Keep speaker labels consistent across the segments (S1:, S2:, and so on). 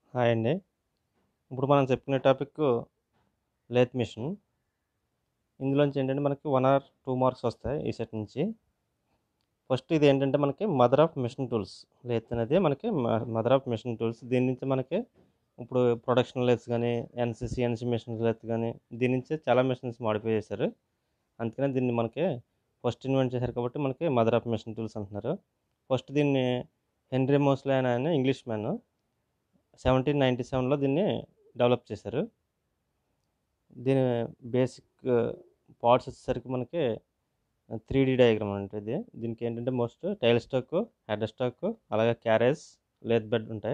S1: Hi అండి ఇప్పుడు మనం చెప్పుకునే టాపిక్ లేత్ మిషన్ ఇందులోంచి ఏంటంటే మనకి వన్ ఆర్ టూ మార్క్స్ వస్తాయి ఈ సెట్ నుంచి ఫస్ట్ ఇది ఏంటంటే మనకి mother of machine tools lathe అనేది మనకి మదర్ ఆఫ్ మిషన్ టూల్స్ దీని నుంచి మనకి ఇప్పుడు ప్రొడక్షన్ లేత్స్ కానీ ఎన్సీసీ ఎన్సీ మిషన్స్ లేత్ కానీ దీని నుంచి చాలా మిషన్స్ మాడిఫై చేశారు అందుకనే దీన్ని మనకి ఫస్ట్ ఇన్వెంట్ చేశారు కాబట్టి మనకి మదర్ ఆఫ్ మిషన్ టూల్స్ అంటున్నారు ఫస్ట్ దీన్ని హెన్రీ మోస్లే అని ఆయన ఇంగ్లీష్ మ్యాన్ సెవెంటీన్ నైంటీ సెవెన్లో దీన్ని డెవలప్ చేశారు దీని బేసిక్ పార్ట్స్ వచ్చేసరికి మనకి త్రీ డీ డయాగ్రామ్ అంటే ఇది దీనికి ఏంటంటే most tail stock head stock అలాగే క్యారేజ్ లేత్ బెడ్ ఉంటాయి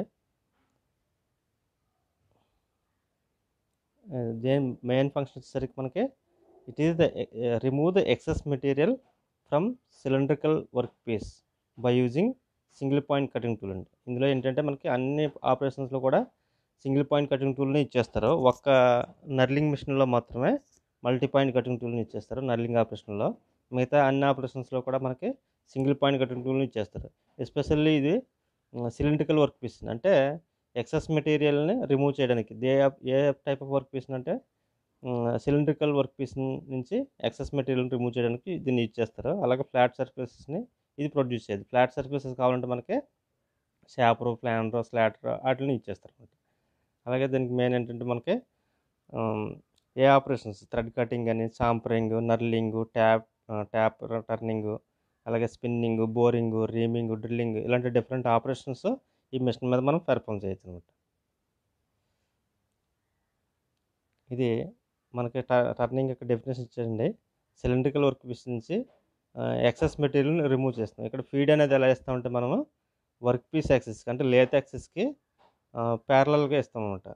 S1: దేని మెయిన్ ఫంక్షన్ వచ్చేసరికి మనకి it is the remove the excess material from cylindrical work piece by using single point cutting tool అండి ఇందులో ఏంటంటే మనకి అన్ని ఆపరేషన్స్లో కూడా సింగిల్ పాయింట్ కటింగ్ టూల్ని ఇచ్చేస్తారు ఒక్క నర్లింగ్ మిషన్లో మాత్రమే మల్టీ పాయింట్ కటింగ్ టూల్ని ఇచ్చేస్తారు నర్లింగ్ ఆపరేషన్లో మిగతా అన్ని ఆపరేషన్స్లో కూడా మనకి సింగిల్ పాయింట్ కటింగ్ టూల్ని ఇచ్చేస్తారు ఎస్పెషల్లీ ఇది సిలిండ్రికల్ వర్క్ పీస్ అంటే ఎక్సెస్ మెటీరియల్ని రిమూవ్ చేయడానికి a A type of work piece అంటే సిలిండ్రికల్ వర్క్ పీస్ నుంచి ఎక్సెస్ మెటీరియల్ రిమూవ్ చేయడానికి దీన్ని ఇచ్చేస్తారు అలాగే ఫ్లాట్ సర్ఫేసెస్ని ఇది ప్రొడ్యూస్ చేయదు ఫ్లాట్ సర్ఫేసెస్ కావాలంటే మనకి షాపరు ప్లానరు స్లాటర్ వాటిని ఇచ్చేస్తారు అనమాట అలాగే దీనికి మెయిన్ ఏంటంటే మనకి ఏ ఆపరేషన్స్ థ్రెడ్ కటింగ్ అని chamfering knurling tap tap turning అలాగే స్పిన్నింగ్ బోరింగ్ రీమింగ్ డ్రిల్లింగ్ ఇలాంటి డిఫరెంట్ ఆపరేషన్స్ ఈ మిషన్ మీద మనం పెర్ఫామ్ చేయొచ్చు అనమాట ఇది మనకి టర్నింగ్ యొక్క డెఫినేషన్ ఇచ్చేయండి సిలిండ్రికల్ వర్క్ పీస్ నుంచి ఎక్సెస్ మెటీరియల్ని రిమూవ్ చేస్తాం ఇక్కడ ఫీడ్ అనేది ఎలా ఇస్తామంటే మనము వర్క్ పీస్ యాక్సెస్ అంటే లేత్ యాక్సెస్కి ప్యారలల్గా ఇస్తాం అనమాట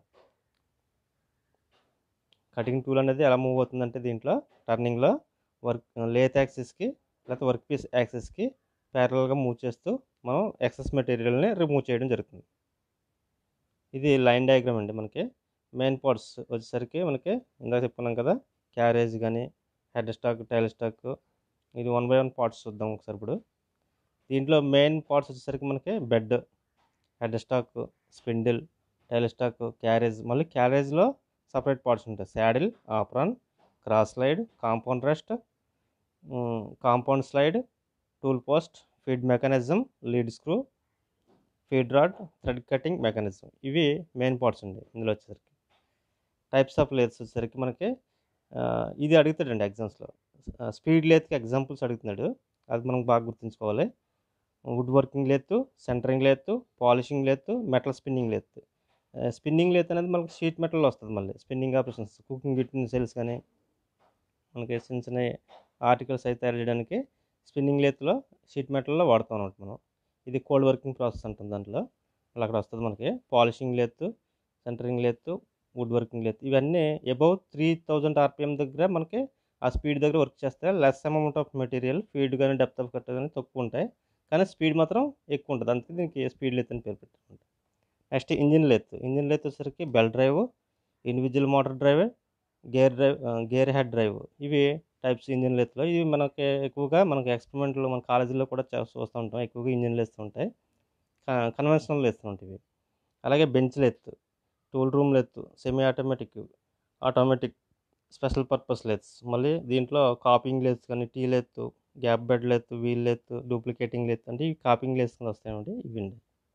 S1: కటింగ్ టూల్ అనేది ఎలా మూవ్ అవుతుందంటే దీంట్లో టర్నింగ్లో వర్క్ లేత్ యాక్సెస్కి లేకపోతే వర్క్ పీస్ యాక్సెస్కి ప్యారలల్గా మూవ్ చేస్తూ మనం ఎక్సెస్ మెటీరియల్ని రిమూవ్ చేయడం జరుగుతుంది ఇది లైన్ డయాగ్రామ్ అండి మనకి మెయిన్ పార్ట్స్ వచ్చేసరికి మనకి ఇందాక చెప్పుకున్నాం కదా క్యారేజ్ కానీ హెడ్ స్టాక్ టైల్ స్టాక్ ఇది వన్ బై వన్ పార్ట్స్ చూద్దాం ఒకసారి ఇప్పుడు దీంట్లో మెయిన్ పార్ట్స్ వచ్చేసరికి మనకి bed head stock spindle tail stock carriage మళ్ళీ క్యారేజ్లో సపరేట్ పార్ట్స్ ఉంటాయి saddle apron cross slide compound rest compound slide tool post feed mechanism lead screw feed rod thread cutting mechanism ఇవి మెయిన్ పార్ట్స్ అండి ఇందులో వచ్చేసరికి types of lathes వచ్చేసరికి మనకి ఇది అడుగుతాడండి ఎగ్జామ్స్లో స్పీడ్ లేత్కి ఎగ్జాంపుల్స్ అడుగుతున్నాడు అది మనం బాగా గుర్తుంచుకోవాలి wood working lathe centring lathe polishing lathe metal spinning lathe spinning lathe అనేది మనకి షీట్ మెటల్లో వస్తుంది మళ్ళీ స్పిన్నింగ్ ఆపరేషన్స్ కుకింగ్ యూటెన్సిల్స్ కానీ మనకి చిన్న చిన్న ఆర్టికల్స్ అయితే తయారు చేయడానికి స్పిన్నింగ్ లేత్లో షీట్ మెటల్లో వాడుతాం అనమాట మనం ఇది కోల్డ్ వర్కింగ్ ప్రాసెస్ అంటుంది దాంట్లో అలా అక్కడ వస్తుంది మనకి polishing lathe centring lathe wood working lathe ఇవన్నీ అబౌవ్ త్రీ థౌజండ్ ఆర్పిఎం దగ్గర మనకి ఆ స్పీడ్ దగ్గర వర్క్ చేస్తే less amount of material feed కానీ డెప్త్ ఆఫ్ కట్ కానీ తక్కువ ఉంటాయి కానీ స్పీడ్ మాత్రం ఎక్కువ ఉంటుంది అందుకే దీనికి స్పీడ్ లేత్ అని పేరు పెట్టారు next engine lathe engine lathe వచ్చేసరికి belt drive individual motor drive gear drive gear head drive ఇవి టైప్స్ ఇంజిన్ లేత్లో ఇవి మనకి ఎక్కువగా మనకి ఎక్స్పెరిమెంట్లో మన కాలేజీలో కూడా చూస్తూ ఉంటాం ఎక్కువగా ఇంజిన్ లేస్తూ ఉంటాయి కన్వెన్షనల్ లేస్తూ ఉంటాయి అలాగే bench lathe tool room lathe semi automatic automatic special purpose lathes మళ్ళీ దీంట్లో కాపింగ్ లెత్ కానీ T lathe gap bed lathe wheel lathe duplicating lathe అంటే ఇవి కాపింగ్ లెత్స్ కింద వస్తాయండి ఇవండి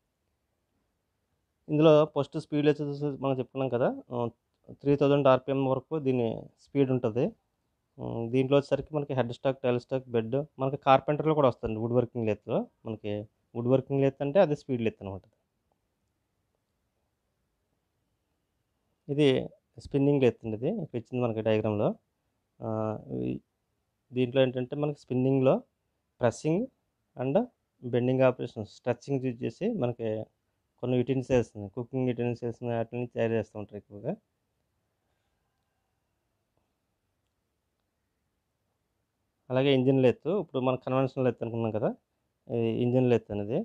S1: ఇందులో ఫస్ట్ స్పీడ్ లెత్ మనం చెప్పుకున్నాం కదా త్రీ థౌజండ్ ఆర్పిఎం వరకు దీని స్పీడ్ ఉంటుంది దీంట్లో వచ్చేసరికి మనకి head stock tail stock bed మనకి కార్పెంటర్లో కూడా వస్తుంది వుడ్ వర్కింగ్ లెత్లో మనకి వుడ్ వర్కింగ్ లెత్ అంటే అది స్పీడ్ లెత్ అనమాట ఇది స్పిన్నింగ్ లెత్ అండి ఇది ఇక్కడ ఇచ్చింది మనకి డయాగ్రామ్లో దీంట్లో ఏంటంటే మనకి స్పిన్నింగ్లో pressing and bending operations stretching use చేసి మనకి కొన్ని యూటెన్సిల్స్ కుకింగ్ యూటెన్సిల్స్ వాటిని తయారు చేస్తూ ఉంటారు ఎక్కువగా అలాగే ఇంజిన్ లెత్ ఇప్పుడు మన కన్వెన్షనల్ లెత్ అనుకున్నాం కదా ఇది ఇంజిన్ లెత్ అనేది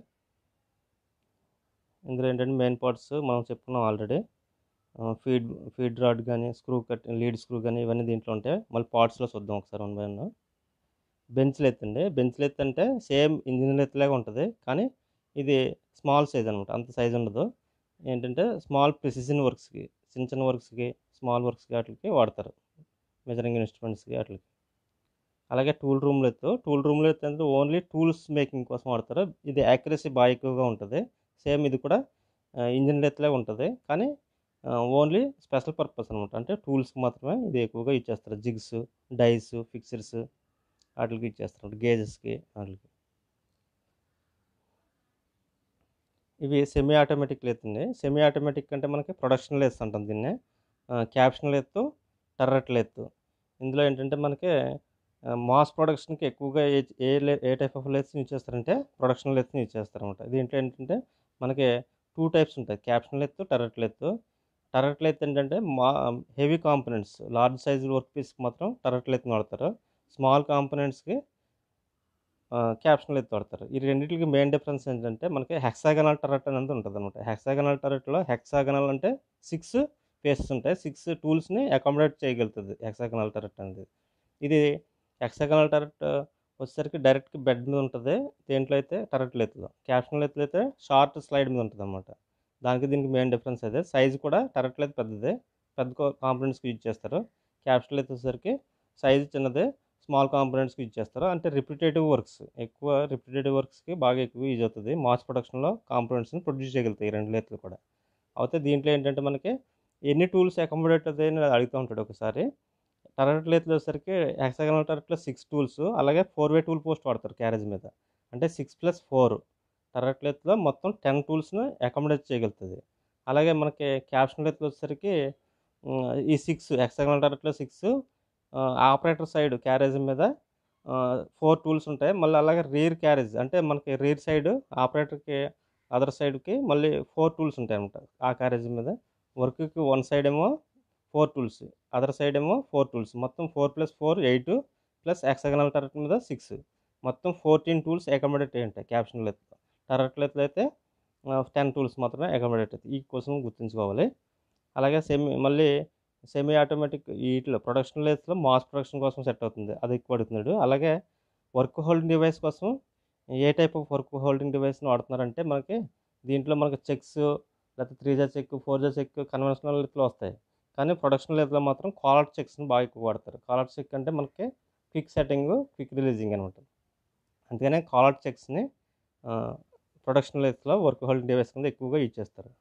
S1: ఇందులో ఏంటంటే మెయిన్ పార్ట్స్ మనం చెప్పుకున్నాం ఆల్రెడీ ఫీడ్ ఫీడ్ రాడ్ కానీ స్క్రూ కట్ లీడ్ స్క్రూ కానీ ఇవన్నీ దీంట్లో ఉంటాయి మళ్ళీ పార్ట్స్లో చూద్దాం ఒకసారి one by one bench lathe అండి బెంచ్ లెత్ అంటే సేమ్ ఇంజిన్ లెత్ లాగా ఉంటుంది కానీ ఇది స్మాల్ సైజ్ అనమాట అంత సైజ్ ఉండదు ఏంటంటే స్మాల్ ప్రిసిజన్ వర్క్స్కి చిన్న చిన్న వర్క్స్కి స్మాల్ వర్క్స్కి వాటికి వాడతారు మెజరింగ్ ఇన్స్ట్రుమెంట్స్కి వాటికి అలాగే టూల్ రూమ్లో ఎత్తు టూల్ రూమ్లో ఎత్తు అంటే ఓన్లీ టూల్స్ మేకింగ్ కోసం వాడతారు ఇది యాక్యురసీ బాగా ఎక్కువగా ఉంటుంది సేమ్ ఇది కూడా ఇంజిన్ ఎత్తులే ఉంటుంది కానీ ఓన్లీ స్పెషల్ పర్పస్ అనమాట అంటే టూల్స్కి మాత్రమే ఇది ఎక్కువగా ఇచ్చేస్తారు జిగ్స్ డైస్ ఫిక్సర్స్ వాటికి ఇచ్చేస్తారు గేజెస్కి వాటికి ఇవి సెమీ ఆటోమేటిక్ లేతుంది సెమీ ఆటోమేటిక్ అంటే మనకి ప్రొడక్షన్ లేత్ అంటాం దీన్ని క్యాప్షన్ లేత్తు టర్రెట్ లేత్తు ఇందులో ఏంటంటే మనకి మాస్ ప్రొడక్షన్కి ఎక్కువగా ఏ a la- a type of లేత్స్ని యూజ్ చేస్తారంటే ప్రొడక్షన్ లేత్ని యూజ్ చేస్తారనమాట దీంట్లో ఏంటంటే మనకి టూ టైప్స్ ఉంటాయి capstan lathe turret lathe turret lathe ఏంటంటే మా heavy components large size work పీస్కి మాత్రం టర్రెట్ లెత్ని వాడతారు స్మాల్ కాంపోనెంట్స్కి క్యాప్షన్ లెత్ వాడతారు ఈ రెండింటికి మెయిన్ డిఫరెన్స్ ఏంటంటే మనకి హెక్సాగనల్ టర్రెట్ అనేది ఉంటుంది అనమాట హెక్సాగనల్ టర్రెట్లో హెక్సాగనల్ అంటే సిక్స్ ఫేసెస్ ఉంటాయి సిక్స్ టూల్స్ని అకామిడేట్ చేయగలుగుతుంది హెక్సాగనల్ టర్రెట్ అనేది ఇది హెక్సాగనల్ టర్రెట్ వచ్చేసరికి డైరెక్ట్ బెడ్ మీద ఉంటుంది దేంట్లో అయితే టర్రెట్ లెత్తులో క్యాప్షన్ లెత్తులో అయితే షార్ట్ స్లైడ్ మీద ఉంటుంది అనమాట దానికి దీనికి మెయిన్ డిఫరెన్స్ అదే సైజ్ కూడా టర్రెట్ లెత్ పెద్దదే పెద్ద కాంపోనెంట్స్కి యూజ్ చేస్తారు క్యాప్షన్ లెత్ వచ్చేసరికి సైజ్ చిన్నదే స్మాల్ కాంపోనెంట్స్కి యూజ్ చేస్తారు అంటే రిపిటేటివ్ వర్క్స్ ఎక్కువ రిపిటేటివ్ వర్క్స్కి బాగా ఎక్కువ యూజ్ అవుతుంది మాస్ ప్రొడక్షన్లో కాంపోనెంట్స్ని ప్రొడ్యూస్ చేయగలుగుతాయి ఈ రెండు లెత్లు కూడా అయితే దీంట్లో ఏంటంటే మనకి ఎన్ని టూల్స్ అకామిడేట్ అవుతాయి అని అడుగుతూ ఉంటాడు ఒకసారి టర్రెట్ లెత్లు వచ్చేసరికి హెక్సాగనల్ టర్రెట్లో సిక్స్ టూల్స్ అలాగే ఫోర్ వే టూల్ పోస్ట్ వాడతారు క్యారేజ్ మీద అంటే సిక్స్ ప్లస్ ఫోర్ టర్రెట్ లెత్లో మొత్తం టెన్ టూల్స్ను అకామిడేట్ చేయగలుగుతుంది అలాగే మనకి క్యాప్షన్ లెత్లు వచ్చేసరికి ఉమ్, ఈ సిక్స్ హెక్సాగనల్ టర్రెట్లో సిక్స్ ఆపరేటర్ సైడ్ క్యారేజ్ మీద ఫోర్ టూల్స్ ఉంటాయి మళ్ళీ అలాగే రీర్ క్యారేజ్ అంటే మనకి రీర్ సైడ్ ఆపరేటర్కి అదర్ సైడ్కి మళ్ళీ ఫోర్ టూల్స్ ఉంటాయి అన్నమాట ఆ క్యారేజ్ మీద వర్క్కి వన్ సైడ్ ఏమో ఫోర్ టూల్స్ అదర్ సైడ్ ఏమో ఫోర్ టూల్స్ మొత్తం four plus four eight plus hexagonal turret మీద సిక్స్ మొత్తం ఫోర్టీన్ టూల్స్ అకామిడేట్ అయ్యి ఉంటాయి క్యాప్షన్ లెత్ టర్రెట్ లెత్లో అయితే టెన్ టూల్స్ మాత్రమే అకామిడేట్ అవుతాయి ఈ క్వశ్చన్ గుర్తుంచుకోవాలి అలాగే సెమీ మళ్ళీ సెమీ ఆటోమేటిక్ వీటిలో ప్రొడక్షన్ లెత్లో మాస్ ప్రొడక్షన్ కోసం సెట్ అవుతుంది అది ఎక్కువ అడుగుతున్నాడు అలాగే వర్క్ హోల్డింగ్ డివైస్ కోసం a type of work holding డివైస్ని వాడుతున్నారంటే మనకి దీంట్లో మనకి చెక్స్ లేకపోతే three jaw chuck four jaw chuck conventional లెత్లో వస్తాయి కానీ ప్రొడక్షన్ లెత్లో మాత్రం కాలర్ చెక్స్ని బాగా ఎక్కువ వాడతారు కాలర్ చెక్ అంటే మనకి క్విక్ సెట్టింగ్ క్విక్ రిలీజింగ్ అనమాట అందుకనే కాలర్ చెక్స్ని ప్రొడక్షన్ లెత్లో వర్క్ హోల్డింగ్ డివైస్ కింద ఎక్కువగా యూజ్ చేస్తారు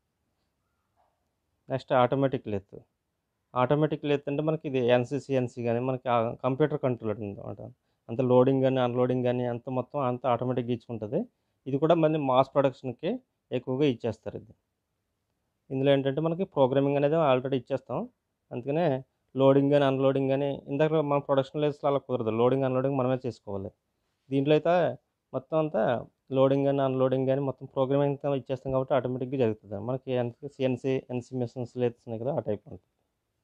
S1: next automatic lathe automatic lathe అంటే మనకి ఇది ఎన్సీసీఎన్సీ కానీ మనకి కంప్యూటర్ కంట్రోల్ అనమాట అంత లోడింగ్ కానీ అన్లోడింగ్ కానీ అంత మొత్తం అంత ఆటోమేటిక్గా ఇచ్చుకుంటుంది ఇది కూడా మళ్ళీ మాస్ ప్రొడక్షన్కి ఎక్కువగా ఇచ్చేస్తారు ఇది ఇందులో ఏంటంటే మనకి ప్రోగ్రామింగ్ అనేది ఆల్రెడీ ఇచ్చేస్తాం అందుకనే లోడింగ్ కానీ అన్లోడింగ్ కానీ ఇందాక మన ప్రొడక్షన్ లెస్లో అలా కుదరదు లోడింగ్ అన్లోడింగ్ మనమే చేసుకోవాలి దీంట్లో అయితే మొత్తం అంతా లోడింగ్ కానీ అన్లోడింగ్ కానీ మొత్తం ప్రోగ్రామింగ్ అంతా ఇచ్చేస్తాం కాబట్టి ఆటోమేటిక్గా జరుగుతుంది మనకి సిఎన్సీ ఎన్సీ మిషన్స్ లేతున్నాయి కదా ఆ టైప్ ఉంటుంది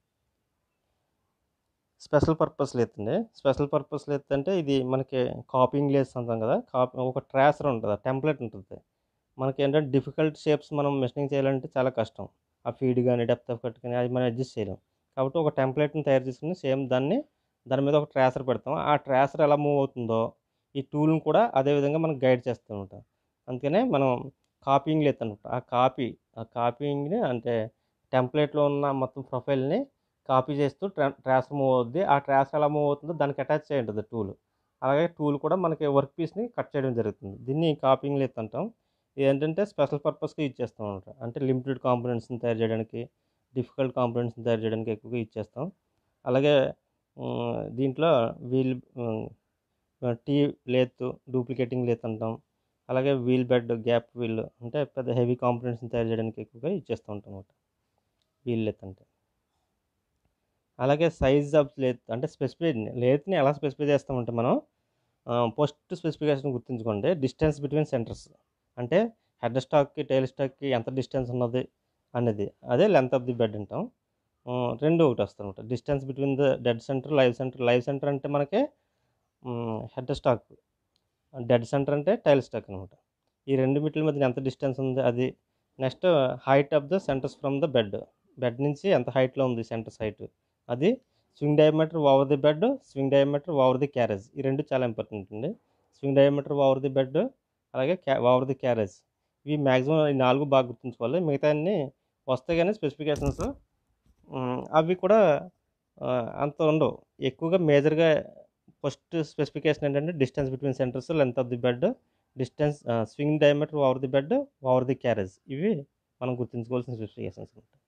S1: స్పెషల్ పర్పస్ లేదండి స్పెషల్ పర్పస్ లేదు అంటే ఇది మనకి కాపింగ్ లేస్ అంటాం కదా కాపీ ఒక ట్రాసర్ ఉంటుంది టెంప్లెట్ ఉంటుంది మనకి ఏంటంటే డిఫికల్ట్ షేప్స్ మనం మెషినింగ్ చేయాలంటే చాలా కష్టం ఆ ఫీడ్ కానీ డెప్త్ ఆఫ్ కట్ కానీ అది మనం అడ్జస్ట్ చేయలేం కాబట్టి ఒక టెంప్లెట్ని తయారు చేసుకుని సేమ్ దాన్ని దాని మీద ఒక ట్రాసర్ పెడతాం ఆ ట్రాసర్ ఎలా మూవ్ అవుతుందో ఈ టూల్ని కూడా అదే విధంగా మనకు గైడ్ చేస్తూ ఉంటాం అందుకనే మనం కాపీయింగ్ లేదు అనమాట ఆ కాపీ ఆ కాపీయింగ్ని అంటే టెంప్లెట్లో ఉన్న మొత్తం ప్రొఫైల్ని కాపీ చేస్తూ ట్రా ట్రాసర్ మూవ్ అవుద్ది ఆ ట్రాసర్ ఎలా మూవ్ అవుతుందో దానికి అటాచ్ చేయి ఉంటుంది టూల్ అలాగే టూల్ కూడా మనకి వర్క్ పీస్ని కట్ చేయడం జరుగుతుంది దీన్ని కాపీయింగ్ లేదు అంటాం ఇది ఏంటంటే స్పెషల్ పర్పస్కి యూజ్ చేస్తాం అనమాట అంటే లిమిటెడ్ కాంపోనెంట్స్ని తయారు చేయడానికి డిఫికల్ట్ కాంపోనెంట్స్ని తయారు చేయడానికి ఎక్కువగా యూజ్ చేస్తాం అలాగే ఉమ్, దీంట్లో wheel T lathe duplicating lathe అంటాం అలాగే వీల్ బెడ్ గ్యాప్ వీల్ అంటే పెద్ద హెవీ కాంపోనెంట్స్ని తయారు చేయడానికి ఎక్కువగా యూజ్ చేస్తూ ఉంటాం అనమాట వీల్ లేత్ అంటే అలాగే సైజ్ ఆఫ్ లేత్ అంటే స్పెసిఫై లేత్ని ఎలా స్పెసిఫై చేస్తామంటే మనం పోస్ట్ స్పెసిఫికేషన్ గుర్తుంచుకోండి డిస్టెన్స్ బిట్వీన్ సెంటర్స్ అంటే హెడ్ స్టాక్కి టైల్ స్టాక్కి ఎంత డిస్టెన్స్ ఉన్నది అనేది అదే లెంత్ ఆఫ్ ది బెడ్ అంటాం ఆ, రెండు ఒకటి వస్తుంది అనమాట distance between the dead centre live centre live centre అంటే మనకి హెడ్ స్టాక్ డెడ్ సెంటర్ అంటే టైల్ స్టాక్ అనమాట ఈ రెండు మిట్ల మధ్య ఎంత డిస్టెన్స్ ఉంది అది next height of the centres from the bed bed నుంచి ఎంత హైట్లో ఉంది సెంటర్స్ హైట్ అది swing diameter over the bed swing diameter over the carriage ఈ రెండు చాలా ఇంపార్టెంట్ అండి swing diameter over the bed అలాగే క్యా ఓవర్ ది క్యారేజ్ ఇవి మ్యాక్సిమం ఈ నాలుగు బాగా గుర్తుంచుకోవాలి మిగతా అన్ని వస్తాయి కానీ స్పెసిఫికేషన్స్ అవి కూడా ఆ, అంత ఉండవు ఎక్కువగా మేజర్గా ఫస్ట్ స్పెసిఫికేషన్ ఏంటంటే distance between centres length of the bed distance swing diameter over the bed over the carriage ఇవి మనం గుర్తుంచుకోవాల్సిన స్పెసిఫికేషన్స్ ఉంటాయి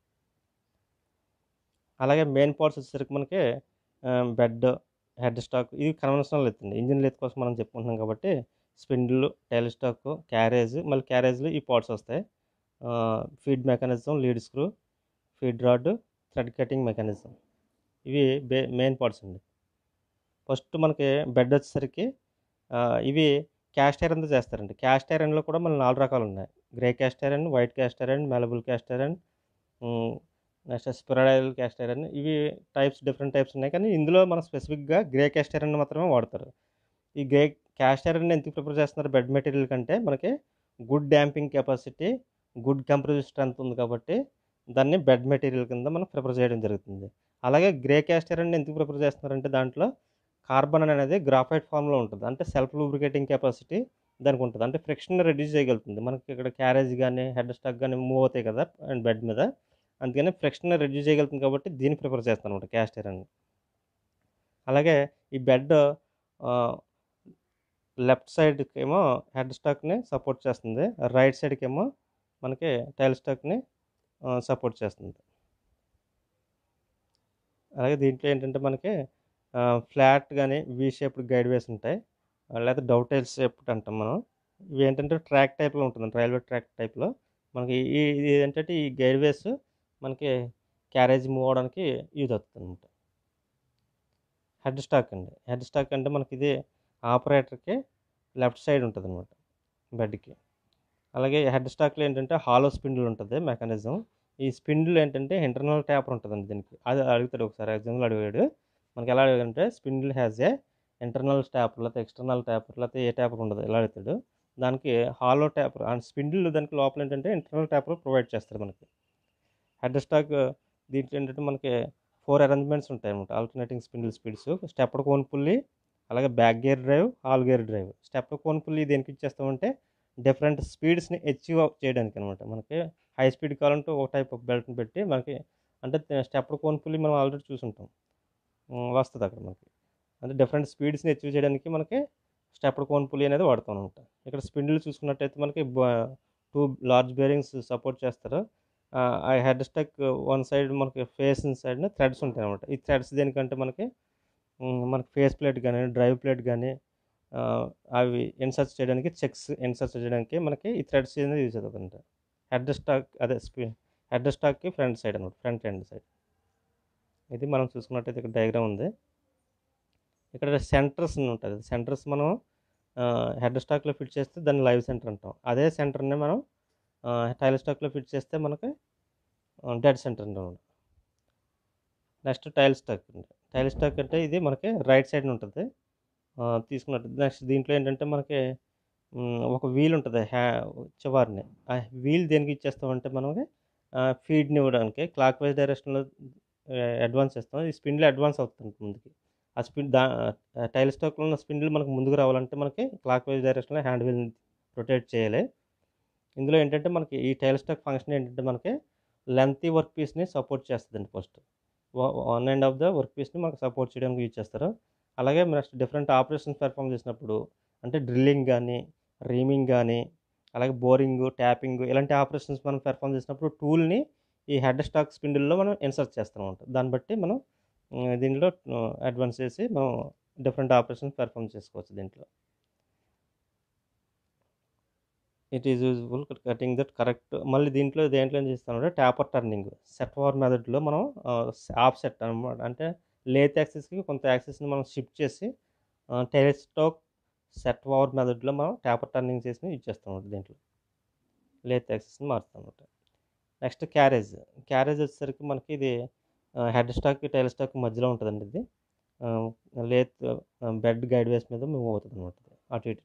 S1: అలాగే మెయిన్ పార్ట్స్ వచ్చేసరికి మనకి బెడ్ హెడ్ స్టాక్ ఇది కన్వెన్షనల్ ఎత్తుంది ఇంజిన్ లెత్ కోసం మనం చెప్పుకుంటున్నాం కాబట్టి స్పిండిల్ టైల్ స్టాక్ క్యారేజ్ మళ్ళీ క్యారేజ్లో ఈ పార్ట్స్ వస్తాయి feed mechanism lead screw feed rod thread cutting mechanism ఇవి బే మెయిన్ పార్ట్స్ అండి ఫస్ట్ మనకి బెడ్ వచ్చేసరికి ఆ, ఇవి క్యాస్ట్ ఐరన్తో చేస్తారండి క్యాస్ట్ ఐరన్లో కూడా మళ్ళీ నాలుగు రకాలు ఉన్నాయి grey cast iron white cast iron malleable cast iron next spheroidal cast iron ఇవి టైప్స్ డిఫరెంట్ టైప్స్ ఉన్నాయి కానీ ఇందులో మనం స్పెసిఫిక్గా గ్రే క్యాస్ట్ ఐరన్ మాత్రమే వాడతారు ఈ గ్రే క్యాస్ట్ ఐరన్ ఎందుకు ప్రిఫర్ చేస్తున్నారు బెడ్ మెటీరియల్ కంటే మనకి good damping capacity good compressive strength ఉంది కాబట్టి దాన్ని బెడ్ మెటీరియల్ కింద మనం ప్రిఫర్ చేయడం జరుగుతుంది అలాగే గ్రే క్యాస్ట్ ఐరన్ ఎందుకు ప్రిఫర్ చేస్తున్నారంటే దాంట్లో కార్బన్ అనేది గ్రాఫైట్ ఫామ్లో ఉంటుంది అంటే సెల్ఫ్ లూబ్రికేటింగ్ కెపాసిటీ దానికి ఉంటుంది అంటే ఫ్రిక్షన్ రెడ్యూస్ చేయగలుగుతుంది మనకి ఇక్కడ క్యారేజ్ కానీ హెడ్ స్టాక్ కానీ మూవ్ అవుతాయి కదా అండ్ బెడ్ మీద అందుకని ఫ్రిక్షన్ రెడ్యూస్ చేయగలుగుతుంది కాబట్టి దీన్ని ప్రిఫర్ చేస్తాను అనమాట క్యాస్ట్ ఐరన్ అలాగే ఈ బెడ్ లెఫ్ట్ సైడ్కి ఏమో హెడ్ స్టాక్ని సపోర్ట్ చేస్తుంది రైట్ సైడ్కి ఏమో మనకి టైల్ స్టాక్ని సపోర్ట్ చేస్తుంది అలాగే దీంట్లో ఏంటంటే మనకి ఫ్లాట్ కానీ వీ షేప్డ్ గైడ్ వేస్ ఉంటాయి ఆ, లేదా డౌటైల్ షేప్డ్ అంటాం మనం ఇవి ఏంటంటే ట్రాక్ టైప్లో ఉంటుంది రైల్వే ట్రాక్ టైప్లో మనకి ఈ ఇది ఏంటంటే ఈ గైడ్ వేస్ మనకి క్యారేజ్ మూవ్ అవడానికి యూజ్ అవుతుంది అనమాట హెడ్ స్టాక్ అండి హెడ్ స్టాక్ అంటే మనకి ఇది ఆపరేటర్కి లెఫ్ట్ సైడ్ ఉంటుంది అనమాట బెడ్కి అలాగే హెడ్ స్టాక్లో ఏంటంటే హాలో స్పిండిల్ ఉంటుంది మెకానిజం ఈ స్పిండిల్ ఏంటంటే ఇంటర్నల్ ట్యాపర్ ఉంటుందండి దీనికి అది అడుగుతాడు ఒకసారి ఎగ్జాంపుల్ అడిగాడు మనకి ఎలా అడిగాడంటే spindle has a internal taper లేకపోతే ఎక్స్టర్నల్ ట్యాపర్ లేకపోతే ఏ ట్యాపర్ ఉండదు ఎలా అడుగుతాడు దానికి హాలో ట్యాపర్ అండ్ స్పిండిల్ దానికి లోపల ఏంటంటే ఇంటర్నల్ ట్యాపర్ ప్రొవైడ్ చేస్తారు మనకి హెడ్ స్టాక్ దీంట్లో ఏంటంటే మనకి ఫోర్ అరేంజ్మెంట్స్ ఉంటాయి అనమాట alternating spindle speeds stepped cone pulley అలాగే back gear drive all gear drive stepped cone pulley దేనికి ఇచ్చేస్తామంటే డిఫరెంట్ స్పీడ్స్ని అచీవ్ చేయడానికి అనమాట మనకి హై స్పీడ్ కావాలంటే ఒక టైప్ ఆఫ్ బెల్ట్ని పెట్టి మనకి అంటే స్టెప్డ్ కోన్ పుల్లి మనం ఆల్రెడీ చూసుంటాం ఉమ్, వస్తుంది అక్కడ మనకి అంటే డిఫరెంట్ స్పీడ్స్ని అచీవ్ చేయడానికి మనకి స్టెప్డ్ కోన్ పులి అనేది వాడుతాం అనమాట ఇక్కడ స్పిండిల్ చూసుకున్నట్టయితే మనకి టూ లార్జ్ బేరింగ్స్ సపోర్ట్ చేస్తారు ఆ, ఆ హెడ్ స్టక్ వన్ సైడ్ మనకి ఫేస్ సైడ్ థ్రెడ్స్ ఉంటాయి అనమాట ఈ థ్రెడ్స్ దేనికంటే మనకి ఉమ్, మనకి ఫేస్ ప్లేట్ కానీ డ్రైవ్ ప్లేట్ కానీ ఆ, అవి ఇన్సర్ట్ చేయడానికి చెక్స్ ఇన్సర్ట్ చేయడానికి మనకి ఈ థ్రెడ్స్ అనేది యూజ్ అవుతుంది అనమాట హెడ్ స్టాక్ అదే స్పీ హెడ్ స్టాక్కి ఫ్రంట్ సైడ్ అనమాట ఫ్రంట్ ఎండ్ సైడ్ ఇది మనం చూసుకున్నట్టయితే ఇక్కడ డయాగ్రామ్ ఉంది ఇక్కడ సెంటర్స్ ఉంటుంది సెంటర్స్ మనం హెడ్ స్టాక్లో ఫిట్ చేస్తే దాన్ని లైవ్ సెంటర్ అంటాం అదే సెంటర్ని మనం టైల్ స్టాక్లో ఫిట్ చేస్తే మనకి డెడ్ సెంటర్ అంటాం నెక్స్ట్ టైల్ స్టాక్ అండి టైల్ స్టాక్ అంటే ఇది మనకి రైట్ సైడ్ ఉంటుంది ఆ, తీసుకున్నట్టు నెక్స్ట్ దీంట్లో ఏంటంటే మనకి మ్, ఒక వీల్ ఉంటుంది హ్యా చివరిని ఆ వీల్ దేనికి ఇచ్చేస్తామంటే మనకి ఫీడ్ని ఇవ్వడానికి క్లాక్ వైజ్ డైరెక్షన్లో అడ్వాన్స్ చేస్తాం ఈ స్పిన్లో అడ్వాన్స్ అవుతుంది ముందుకి ఆ స్పిన్ దా టైల్ స్టాక్లో ఉన్న స్పిన్లు మనకు ముందుకు రావాలంటే మనకి క్లాక్ వైజ్ డైరెక్షన్లో హ్యాండ్ వీల్ రొటేట్ చేయాలి ఇందులో ఏంటంటే మనకి ఈ టైల్ స్టాక్ ఫంక్షన్ ఏంటంటే మనకి లెంతీ వర్క్ పీస్ని సపోర్ట్ చేస్తుందండి first one end of the work పీస్ని మనకు సపోర్ట్ చేయడానికి యూజ్ చేస్తారు అలాగే నెక్స్ట్ డిఫరెంట్ ఆపరేషన్స్ పెర్ఫామ్ చేసినప్పుడు అంటే డ్రిల్లింగ్ కానీ రీమింగ్ కానీ అలాగే బోరింగ్ ట్యాపింగ్ ఇలాంటి ఆపరేషన్స్ మనం పెర్ఫామ్ చేసినప్పుడు టూల్ని ఈ హెడ్ స్టాక్ స్పిండిల్లో మనం ఇన్సర్ట్ చేస్తాం అనమాట దాన్ని బట్టి మనం ఉమ్, దీంట్లో అడ్వాన్స్ చేసి మనం డిఫరెంట్ ఆపరేషన్స్ పెర్ఫామ్ చేసుకోవచ్చు దీంట్లో it is useful cutting that correct మళ్ళీ దీంట్లో దేంట్లో ఏం చేస్తామంటే ట్యాపర్ టర్నింగ్ సెట్ ఫార్ మెథడ్లో మనం ఆఫ్ సెట్ అనమాట అంటే లేత్ యాక్సిస్కి కొంత యాక్సిస్ని మనం షిఫ్ట్ చేసి టెలిస్టోక్ సెట్ పవర్ మెథడ్లో మనం ట్యాపర్ టర్నింగ్ చేసి యూజ్ చేస్తాం అన్నమాట దీంట్లో లేత్ యాక్సిస్ని మారుస్తాం అనమాట నెక్స్ట్ క్యారేజ్ క్యారేజ్ వచ్చేసరికి మనకి ఇది హెడ్ స్టాక్ టైల్ స్టాక్ మధ్యలో ఉంటుందండి ఇది లేత్ బెడ్ గైడ్ వేస్ మీద మూవ్ అవుతుంది అనమాట అటు ఇటు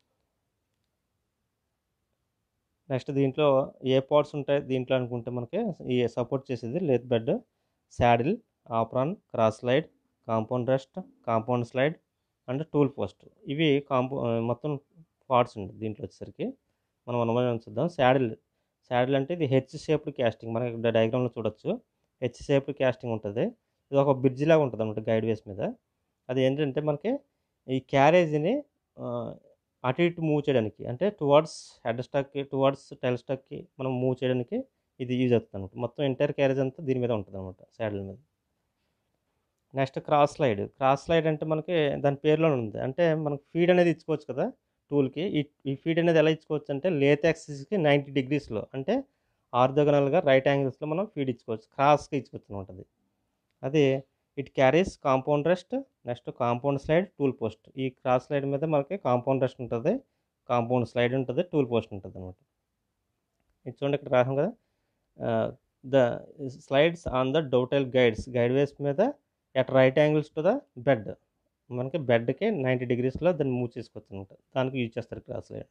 S1: నెక్స్ట్ దీంట్లో ఏ పార్ట్స్ ఉంటాయి దీంట్లో అనుకుంటే మనకి ఈ సపోర్ట్ చేసేది lathe bed saddle apron cross slide compound rest compound slide and tool post ఇవి కాంపౌ మొత్తం పార్ట్స్ ఉంది దీంట్లో వచ్చేసరికి మనం అనుమానం చూద్దాం శాడిల్ శాడిల్ అంటే ఇది హెచ్ షేప్డ్ క్యాస్టింగ్ మనకి ఇక్కడ డయాగ్రామ్లో చూడొచ్చు హెచ్ షేప్డ్ క్యాస్టింగ్ ఉంటుంది ఇది ఒక బ్రిడ్జ్ లాగా ఉంటుంది అనమాట గైడ్ వేస్ మీద అది ఏంటంటే మనకి ఈ క్యారేజీని అటు ఇటు మూవ్ చేయడానికి అంటే టువార్డ్స్ హెడ్ స్టాక్కి టువార్డ్స్ టైల్ స్టాక్కి మనం మూవ్ చేయడానికి ఇది యూజ్ అవుతుంది అనమాట మొత్తం ఎంటైర్ క్యారేజ్ అంతా దీని మీద ఉంటుంది అనమాట శాడిల్ మీద next cross slide cross slide అంటే మనకి దాని పేరులో ఉంది అంటే మనకి ఫీడ్ అనేది ఇచ్చుకోవచ్చు కదా టూల్కి ఈ ఈ ఫీడ్ అనేది ఎలా ఇచ్చుకోవచ్చు అంటే లేత్ యాక్సిస్కి నైంటీ డిగ్రీస్లో అంటే ఆర్థోగనల్గా రైట్ యాంగిల్స్లో మనం ఫీడ్ ఇచ్చుకోవచ్చు క్రాస్గా ఇచ్చుకోవచ్చు అనమాట అది అది it carries compound rest next compound slide tool post ఈ క్రాస్ స్లైడ్ మీద మనకి కాంపౌండ్ రెస్ట్ ఉంటుంది కాంపౌండ్ స్లైడ్ ఉంటుంది టూల్ పోస్ట్ ఉంటుంది అనమాట ఇది చూడండి ఇక్కడ రాసాం కదా the slides on the dovetail guides guide ways మీద at right angles to the bed మనకి బెడ్కి నైంటీ డిగ్రీస్లో దాన్ని మూవ్ చేసుకోవచ్చు అనమాట దానికి యూజ్ చేస్తారు క్రాస్ స్లైడ్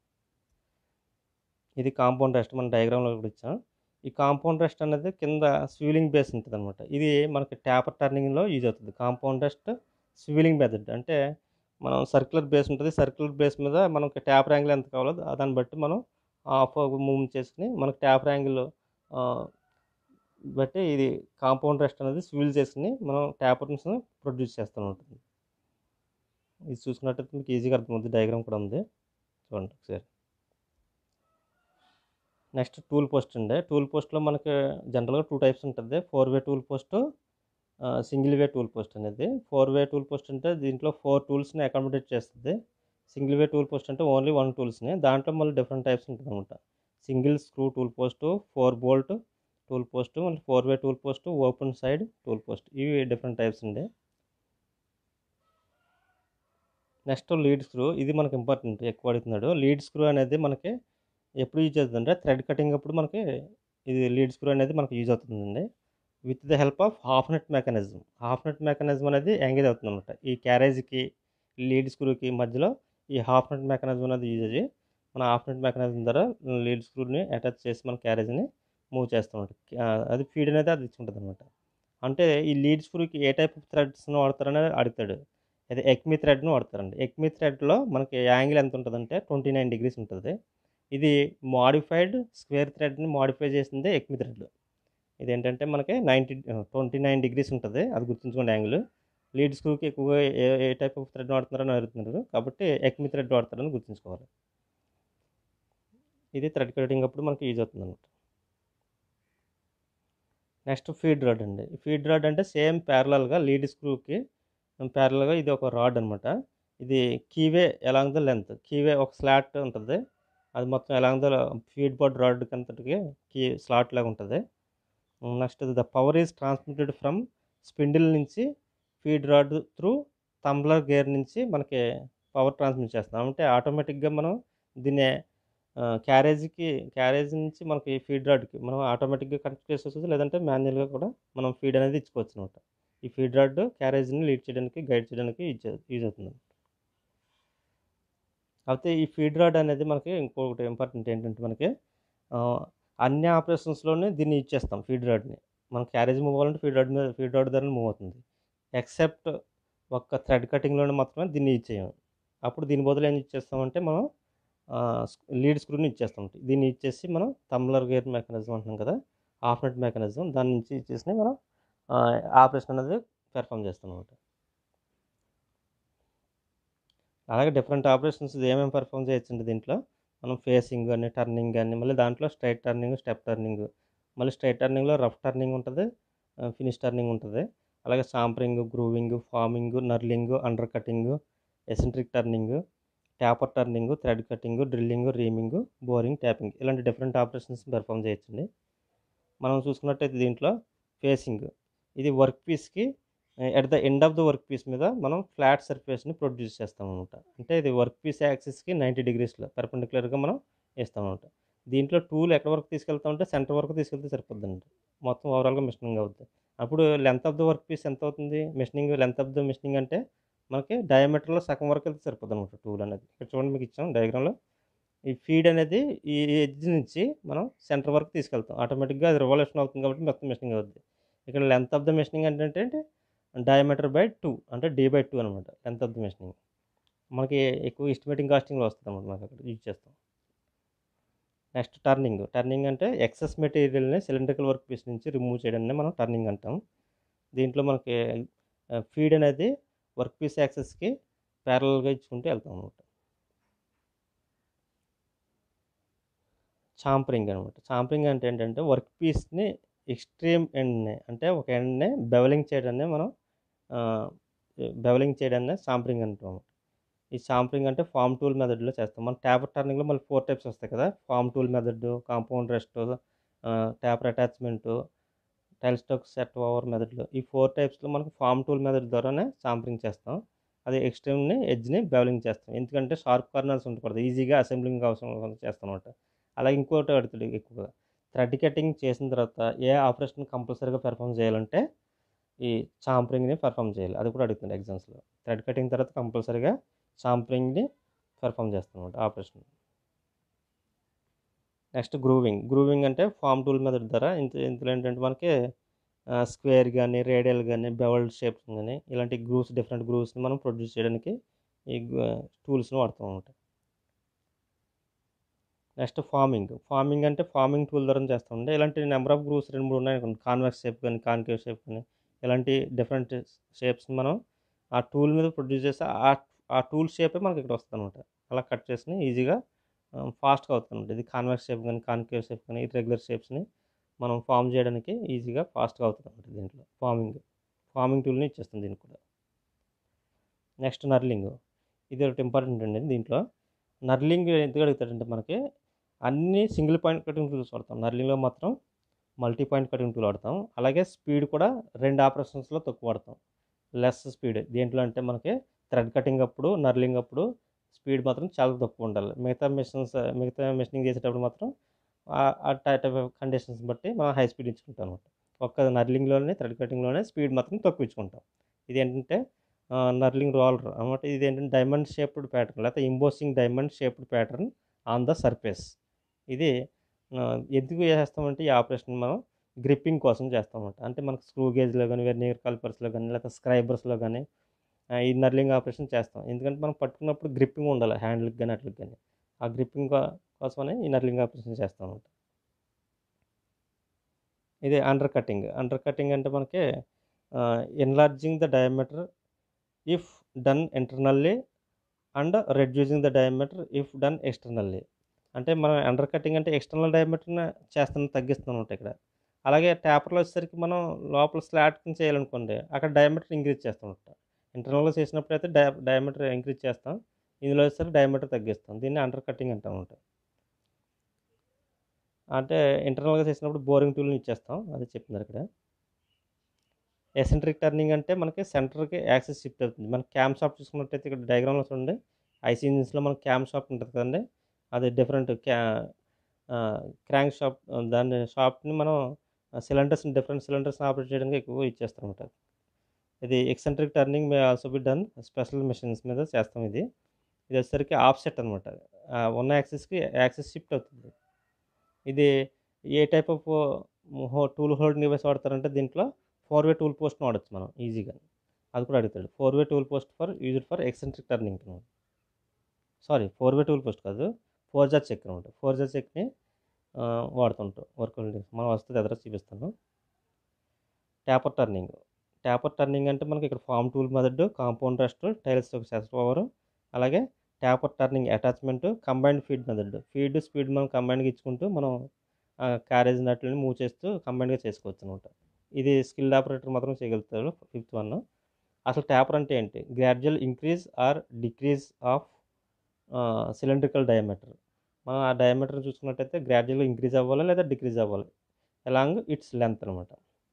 S1: ఇది కాంపౌండ్ రెస్ట్ మన డయాగ్రామ్లో కూడా ఇచ్చాం ఈ కాంపౌండ్ రెస్ట్ అనేది కింద స్విలింగ్ బేస్ ఉంటుంది అనమాట ఇది మనకి ట్యాపర్ టర్నింగ్లో యూజ్ అవుతుంది కాంపౌండ్ రెస్ట్ స్విలింగ్ మెథడ్ అంటే మనం సర్క్యులర్ బేస్ ఉంటుంది సర్క్యులర్ బేస్ మీద మనకి ట్యాపర్ యాంగిల్ ఎంత కావాలో దాన్ని బట్టి మనం ఆఫ్ మూవ్ చేసుకుని మనకి ట్యాపర్ యాంగిల్ బట్టి ఇది కాంపౌండ్ రెస్ట్ అనేది స్విల్ చేసుకుని మనం ట్యాపర్స్ ప్రొడ్యూస్ చేస్తూ ఉంటుంది ఇది చూసుకున్నట్టయితే మీకు ఈజీగా అర్థమవుతుంది డయాగ్రామ్ కూడా ఉంది చూడండి ఒకసారి నెక్స్ట్ టూల్ పోస్ట్ అండి టూల్ పోస్ట్లో మనకి జనరల్గా టూ టైప్స్ ఉంటుంది four way tool post single way tool post అనేది ఫోర్ వే టూల్ పోస్ట్ అంటే దీంట్లో ఫోర్ టూల్స్ని అకామిడేట్ చేస్తుంది సింగిల్ వే టూల్ పోస్ట్ అంటే ఓన్లీ వన్ టూల్స్ని దాంట్లో మళ్ళీ డిఫరెంట్ టైప్స్ ఉంటుంది అనమాట single screw tool post four bolt tool post మళ్ళీ four way tool post open side tool post ఇవి డిఫరెంట్ టైప్స్ అండి నెక్స్ట్ లీడ్ స్క్రూ ఇది మనకి ఇంపార్టెంట్ ఎక్కువ అడుగుతున్నాడు లీడ్ స్క్రూ అనేది మనకి ఎప్పుడు యూజ్ అవుతుందంటే థ్రెడ్ కటింగ్ అప్పుడు మనకి ఇది లీడ్ స్క్రూ అనేది మనకి యూజ్ అవుతుందండి with the help of half net mechanism half net mechanism అనేది ఎంగేజ్ అవుతుంది అనమాట ఈ క్యారేజ్కి లీడ్ స్క్రూకి మధ్యలో ఈ హాఫ్ నెట్ మెకానిజం అనేది యూజ్ అయ్యి మన హాఫ్ నెట్ మెకానిజం ద్వారా లీడ్ స్క్రూని అటాచ్ చేసి మన క్యారేజ్ని మూవ్ చేస్తాం అది ఫీడ్ అనేది అది ఇచ్చుకుంటుంది అనమాట అంటే ఈ లీడ్ స్క్రూకి ఏ టైప్ ఆఫ్ థ్రెడ్స్ను వాడతారనేది అడుగుతాడు అది ఎక్మీ థ్రెడ్ను వాడతారండి ఎక్మీ థ్రెడ్లో మనకి యాంగిల్ ఎంత ఉంటుందంటే ట్వంటీ నైన్ డిగ్రీస్ ఉంటుంది ఇది మాడిఫైడ్ స్క్వేర్ థ్రెడ్ని మాడిఫై చేసిందే ఎక్మి థ్రెడ్ ఇది ఏంటంటే మనకి నైంటీ ట్వంటీ నైన్ డిగ్రీస్ ఉంటుంది అది గుర్తుంచుకోండి యాంగిల్ లీడ్ స్క్రూకి ఎక్కువగా ఏ ఏ టైప్ ఆఫ్ థ్రెడ్ వాడుతున్నారని అడుగుతున్నారు కాబట్టి ఎక్మి థ్రెడ్ వాడతారని గుర్తుంచుకోవాలి ఇది థ్రెడ్ కటింగ్ అప్పుడు మనకి యూజ్ అవుతుంది అనమాట నెక్స్ట్ ఫీడ్ రాడ్ అండి ఫీడ్ రాడ్ అంటే సేమ్ ప్యారలల్గా లీడ్ స్క్రూకి ప్యారలల్గా ఇది ఒక రాడ్ అనమాట ఇది keyway along the length keyway ఒక స్లాట్ ఉంటుంది అది మొత్తం along the feed board rod కంతటికి కీ స్లాట్ లాగా ఉంటుంది next the power is transmitted from spindle నుంచి feed rod through tumbler gear నుంచి మనకి పవర్ ట్రాన్స్మిట్ చేస్తాం అంటే ఆటోమేటిక్గా మనం దీన్ని క్యారేజీకి క్యారేజ్ నుంచి మనకి ఫీడ్ రాడ్కి మనం ఆటోమేటిక్గా కనెక్ట్ చేసుకోవచ్చు లేదంటే మాన్యువల్గా కూడా మనం ఫీడ్ అనేది ఇచ్చుకోవచ్చు అనమాట ఈ ఫీడ్ రాడ్ క్యారేజ్ని లీడ్ చేయడానికి గైడ్ చేయడానికి యూజ్ యూజ్ అవుతుంది అయితే ఈ ఫీడ్ రాడ్ అనేది మనకి ఇంకొకటి ఇంపార్టెంట్ ఏంటంటే మనకి అన్ని ఆపరేషన్స్లోనే దీన్ని యూజ్ చేస్తాం ఫీడ్ రాడ్ని మనం క్యారేజ్ మూవ్ అవ్వాలంటే ఫీడ్ రాడ్ మీద ఫీడ్ రాడ్ ద్వారా మూవ్ అవుతుంది ఎక్సెప్ట్ ఒక్క థ్రెడ్ కటింగ్లోనే మాత్రమే దీన్ని యూజ్ చేయం అప్పుడు దీని బదులు ఏం యూజ్ చేస్తామంటే మనం లీడ్ స్క్రూని ఇచ్చేస్తాం దీన్ని ఇచ్చేసి మనం తమ్లర్ గేర్ మెకానిజం అంటున్నాం కదా హాఫ్ నెట్ మెకానిజం దాని నుంచి ఇచ్చేసి మనం ఆపరేషన్ అనేది పెర్ఫామ్ చేస్తాం అనమాట అలాగే డిఫరెంట్ ఆపరేషన్స్ ఏమేమి పెర్ఫామ్ చేయొచ్చండి దీంట్లో మనం ఫేసింగ్ కానీ టర్నింగ్ కానీ మళ్ళీ దాంట్లో స్ట్రైట్ టర్నింగ్ స్టెప్ టర్నింగ్ మళ్ళీ స్ట్రైట్ టర్నింగ్లో రఫ్ టర్నింగ్ ఉంటుంది ఫినిష్ టర్నింగ్ ఉంటుంది అలాగే chamfering grooving forming knurling under cutting eccentric turning taper turning thread cutting drilling reaming boring tapping ఇలాంటి డిఫరెంట్ ఆపరేషన్స్ పెర్ఫామ్ చేయొచ్చండి మనం చూసుకున్నట్టయితే దీంట్లో ఫేసింగ్ ఇది వర్క్ పీస్కి at the end of the work piece మీద మనం ఫ్లాట్ సర్ఫేస్ని ప్రొడ్యూస్ చేస్తాం అనమాట అంటే ఇది వర్క్ పీస్ యాక్సిస్కి నైంటీ డిగ్రీస్లో పర్పెండిక్యులర్గా మనం వేస్తాం అనమాట దీంట్లో టూల్ ఎక్కడ వరకు తీసుకెళ్తామంటే సెంటర్ వరకు తీసుకెళ్తే సరిపోద్దండి మొత్తం ఓవరాల్గా మిషనింగ్ అవుతుంది అప్పుడు length of the work piece ఎంత అవుతుంది machining length of the machining అంటే మనకి డయామీటర్లో సగం వరకు వెళ్తే సరిపోతుంది అనమాట టూల్ అనేది ఇక్కడ చూడండి మీకు ఇచ్చాం డయాగ్రామ్లో ఈ ఫీడ్ అనేది ఈ ఎడ్జ్ నుంచి మనం సెంటర్ వరకు తీసుకెళ్తాం ఆటోమేటిక్గా అది రివల్యూషన్ అవుతుంది కాబట్టి మొత్తం మిషనింగ్ అవుతుంది ఇక్కడ లెంత్ ఆఫ్ ద మిషనింగ్ ఏంటంటే డయామీటర్ బై టూ అంటే డి బై టూ అనమాట లెంత్ ఆఫ్ ద మిషనింగ్ మనకి ఎక్కువ ఎస్టిమేటింగ్ కాస్టింగ్లో వస్తుంది అనమాట మనకి అక్కడ యూజ్ చేస్తాం నెక్స్ట్ టర్నింగ్ టర్నింగ్ అంటే ఎక్సెస్ మెటీరియల్ని సిలిండ్రికల్ వర్క్ పీస్ నుంచి రిమూవ్ చేయడాన్ని మనం టర్నింగ్ అంటాం దీంట్లో మనకి ఫీడ్ అనేది వర్క్ పీస్ యాక్సెస్కి ప్యారల్గా ఇచ్చుకుంటూ వెళ్తాం అనమాట చాంపరింగ్ అనమాట చాంపరింగ్ అంటే ఏంటంటే వర్క్ పీస్ని ఎక్స్ట్రీమ్ ఎండ్ని అంటే ఒక ఎండ్ని బెవలింగ్ చేయడాన్ని మనం బెవలింగ్ చేయడాన్ని చాంపరింగ్ అంటాం ఈ చాంపరింగ్ అంటే ఫామ్ టూల్ మెథడ్లో చేస్తాం మనం ట్యాపర్ టర్నింగ్లో మళ్ళీ ఫోర్ టైప్స్ వస్తాయి కదా form tool method compound rest taper attachment tail stock set over మెథడ్లో ఈ ఫోర్ టైప్స్లో మనకు ఫామ్ టూల్ మెథడ్ ద్వారానే చాంపరింగ్ చేస్తాం అది ఎక్స్ట్రీమ్ని ఎడ్జ్ని బెవలింగ్ చేస్తాం ఎందుకంటే షార్ప్ కార్నర్స్ ఉండకూడదు ఈజీగా అసెంబ్లింగ్ అవసరం చేస్తాం అనమాట అలాగే ఇంకోటి అడుగుతుంది ఎక్కువగా థ్రెడ్ కటింగ్ చేసిన తర్వాత ఏ ఆపరేషన్ కంపల్సరీగా పెర్ఫామ్ చేయాలంటే ఈ చాంపరింగ్ని పెర్ఫామ్ చేయాలి అది కూడా అడుగుతుంది ఎగ్జామ్స్లో థ్రెడ్ కటింగ్ తర్వాత కంపల్సరీగా చాంపరింగ్ని పెర్ఫామ్ చేస్తాం అనమాట ఆపరేషన్ నెక్స్ట్ గ్రూవింగ్ గ్రూవింగ్ అంటే ఫామ్ టూల్ మెథడ్ ద్వారా ఇంత ఇందులో ఏంటంటే మనకి స్క్వేర్ కానీ రేడియల్ కానీ బెవల్డ్ షేప్స్ కానీ ఇలాంటి గ్రూవ్స్ డిఫరెంట్ గ్రూవ్స్ని మనం ప్రొడ్యూస్ చేయడానికి ఈ టూల్స్ని వాడుతూ ఉంటాం నెక్స్ట్ ఫార్మింగ్ ఫార్మింగ్ అంటే ఫార్మింగ్ టూల్ ద్వారా చేస్తామండి ఇలాంటి నెంబర్ ఆఫ్ గ్రూవ్స్ రెండు మూడు ఉన్నాయి కాన్వెక్స్ షేప్ కానీ కాన్కేవ్ షేప్ కానీ ఇలాంటి డిఫరెంట్ షేప్స్ని మనం ఆ టూల్ మీద ప్రొడ్యూస్ చేస్తే ఆ ఆ టూల్ షేపే మనకి ఇక్కడ వస్తుంది అనమాట అలా కట్ చేసి ఈజీగా ఫాస్ట్గా అవుతుంది ఇది కాన్వెక్స్ షేప్ కానీ కాన్కేవ్ షేప్ కానీ ఇర్రెగ్యులర్ షేప్స్ని మనం ఫామ్ చేయడానికి ఈజీగా ఫాస్ట్గా అవుతుంది అనమాట దీంట్లో ఫార్మింగ్ ఫార్మింగ్ టూల్ని ఇచ్చేస్తుంది దీనికి కూడా నెక్స్ట్ నర్లింగ్ ఇది ఒకటి ఇంపార్టెంట్ అండి దీంట్లో నర్లింగ్ ఎందుకు అడుగుతాడంటే మనకి అన్ని సింగిల్ పాయింట్ కటింగ్ టూల్స్ వాడతాం నర్లింగ్లో మాత్రం మల్టీ పాయింట్ కటింగ్ టూల్ వాడతాం అలాగే స్పీడ్ కూడా రెండు ఆపరేషన్స్లో తక్కువ వాడతాం లెస్ స్పీడ్ దేంట్లో అంటే మనకి థ్రెడ్ కటింగ్ అప్పుడు నర్లింగ్ అప్పుడు స్పీడ్ మాత్రం చాలా తక్కువ ఉండాలి మిగతా మిషన్స్ మిగతా మిషనింగ్ చేసేటప్పుడు మాత్రం ఆ టైప్ ఆఫ్ కండిషన్స్ బట్టి మనం హై స్పీడ్ ఇచ్చుకుంటాం అనమాట ఒక్క నర్లింగ్లోనే థ్రెడ్ కటింగ్లోనే స్పీడ్ మాత్రం తక్కువ ఇచ్చుకుంటాం ఇది ఏంటంటే నర్లింగ్ రోలర్ అనమాట ఇది ఏంటంటే డైమండ్ షేప్డ్ ప్యాటర్న్ లేకపోతే embossing diamond shaped pattern on the surface ఇది ఎందుకు చేస్తామంటే ఈ ఆపరేషన్ మనం గ్రిప్పింగ్ కోసం చేస్తామంట అంటే మనకు స్క్రూ గేజ్లో కానీ వెర్నియర్ కల్పర్స్లో కానీ లేకపోతే స్క్రైబర్స్లో కానీ ఈ నర్లింగ్ ఆపరేషన్ చేస్తాం ఎందుకంటే మనం పట్టుకున్నప్పుడు గ్రిప్పింగ్ ఉండాలి హ్యాండ్లకు కానీ అట్లకి కానీ ఆ గ్రిప్పింగ్ కోసమనే ఈ నర్లింగ్ ఆపరేషన్ చేస్తాం అనమాట ఇది అండర్ కటింగ్ అండర్ కటింగ్ అంటే మనకి enlarging the diameter if done internally and reducing the diameter if done externally అంటే మనం అండర్ కటింగ్ అంటే ఎక్స్టర్నల్ డయామీటర్ని చేస్తున్నాం తగ్గిస్తున్నాం అనమాట ఇక్కడ అలాగే ట్యాపర్లో వచ్చేసరికి మనం లోపల స్లాట్ కింద చేయాలనుకోండి అక్కడ డయామీటర్ ఇంక్రీజ్ చేస్తాం అనమాట ఇంటర్నల్గా చేసినప్పుడు అయితే డయా డయామీటర్ ఇంక్రీజ్ చేస్తాం ఇందులో వచ్చేసరికి డయామీటర్ తగ్గిస్తాం దీన్ని అండర్ కటింగ్ అంటాం అనమాట అంటే ఇంటర్నల్గా చేసినప్పుడు బోరింగ్ టూల్ని ఇచ్చేస్తాం అది చెప్తున్నారు ఇక్కడ ఎసెంట్రిక్ టర్నింగ్ అంటే మనకి సెంటర్కి యాక్సెస్ షిఫ్ట్ అవుతుంది మన క్యామ్ షాప్ చూసుకున్నట్టయితే ఇక్కడ డయాగ్రామ్లో చూడండి ఐసీ ఇంజిన్స్లో మనకి క్యామ్ షాప్ ఉంటుంది కదండి అది డిఫరెంట్ క్యా క్రాంక్ షాప్ దాని షాప్ని మనం సిలిండర్స్ని డిఫరెంట్ సిలిండర్స్ని ఆపరేట్ చేయడానికి ఎక్కువ ఇచ్చేస్తాం అనమాట ఇది eccentric turning may also be done special machines మీద చేస్తాం ఇది ఇది వచ్చేసరికి ఆఫ్సెట్ అనమాట ఉన్న యాక్సెస్కి యాక్సెస్ షిఫ్ట్ అవుతుంది ఇది ఏ type of tool holding device వాడతారంటే దీంట్లో ఫోర్ వే టూల్ పోస్ట్ని వాడచ్చు మనం ఈజీగా అది కూడా అడుగుతాడు four way tool post for used for eccentric turning sorry four way tool post కాదు ఫోర్ జా చెక్ అనమాట ఫోర్ జా చెక్ని వాడుతుంటాం వర్క్ మనం వస్తుంది ఎదురు చూపిస్తాను ట్యాపర్ టర్నింగ్ ట్యాపర్ టర్నింగ్ అంటే మనకి ఇక్కడ form tool method compound rest tails set over అలాగే taper turning attachment combined feed method feed speed మనం కంబైన్డ్గా ఇచ్చుకుంటూ మనం క్యారేజ్ నట్లని మూవ్ చేస్తూ కంబైన్డ్గా చేసుకోవచ్చు అనమాట ఇది స్కిల్డ్ ఆపరేటర్ మాత్రం చేయగలుగుతారు ఫిఫ్త్ వన్ అసలు ట్యాపర్ అంటే ఏంటి gradual increase or decrease of cylindrical diameter మనం ఆ డయామీటర్ చూసుకున్నట్టయితే గ్రాడ్యువల్గా ఇంక్రీజ్ అవ్వాలి లేదా డిక్రీజ్ అవ్వాలి అలాంగ్ ఇట్స్ లెంత్ అనమాట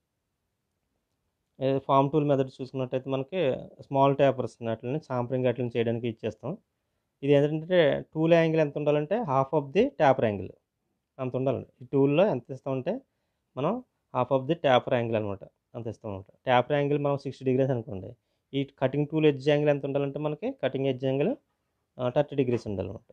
S1: ఫామ్ టూల్ మెథడ్ చూసుకున్నట్టయితే మనకి స్మాల్ ట్యాపర్స్ అట్లని సాంపరింగ్ అట్లని చేయడానికి ఇచ్చేస్తాం ఇది ఏంటంటే టూల్ యాంగిల్ ఎంత ఉండాలంటే half of the taper angle అంత ఉండాలండి ఈ టూల్లో ఎంత ఇస్తామంటే మనం half of the taper angle అనమాట అంత ఇస్తాం అనమాట ట్యాపర్ యాంగిల్ మనం సిక్స్టీ డిగ్రీస్ అనుకోండి ఈ కటింగ్ టూల్ ఎడ్జ్ యాంగిల్ ఎంత ఉండాలంటే మనకి cutting edge angle thirty degrees ఉండాలన్నమాట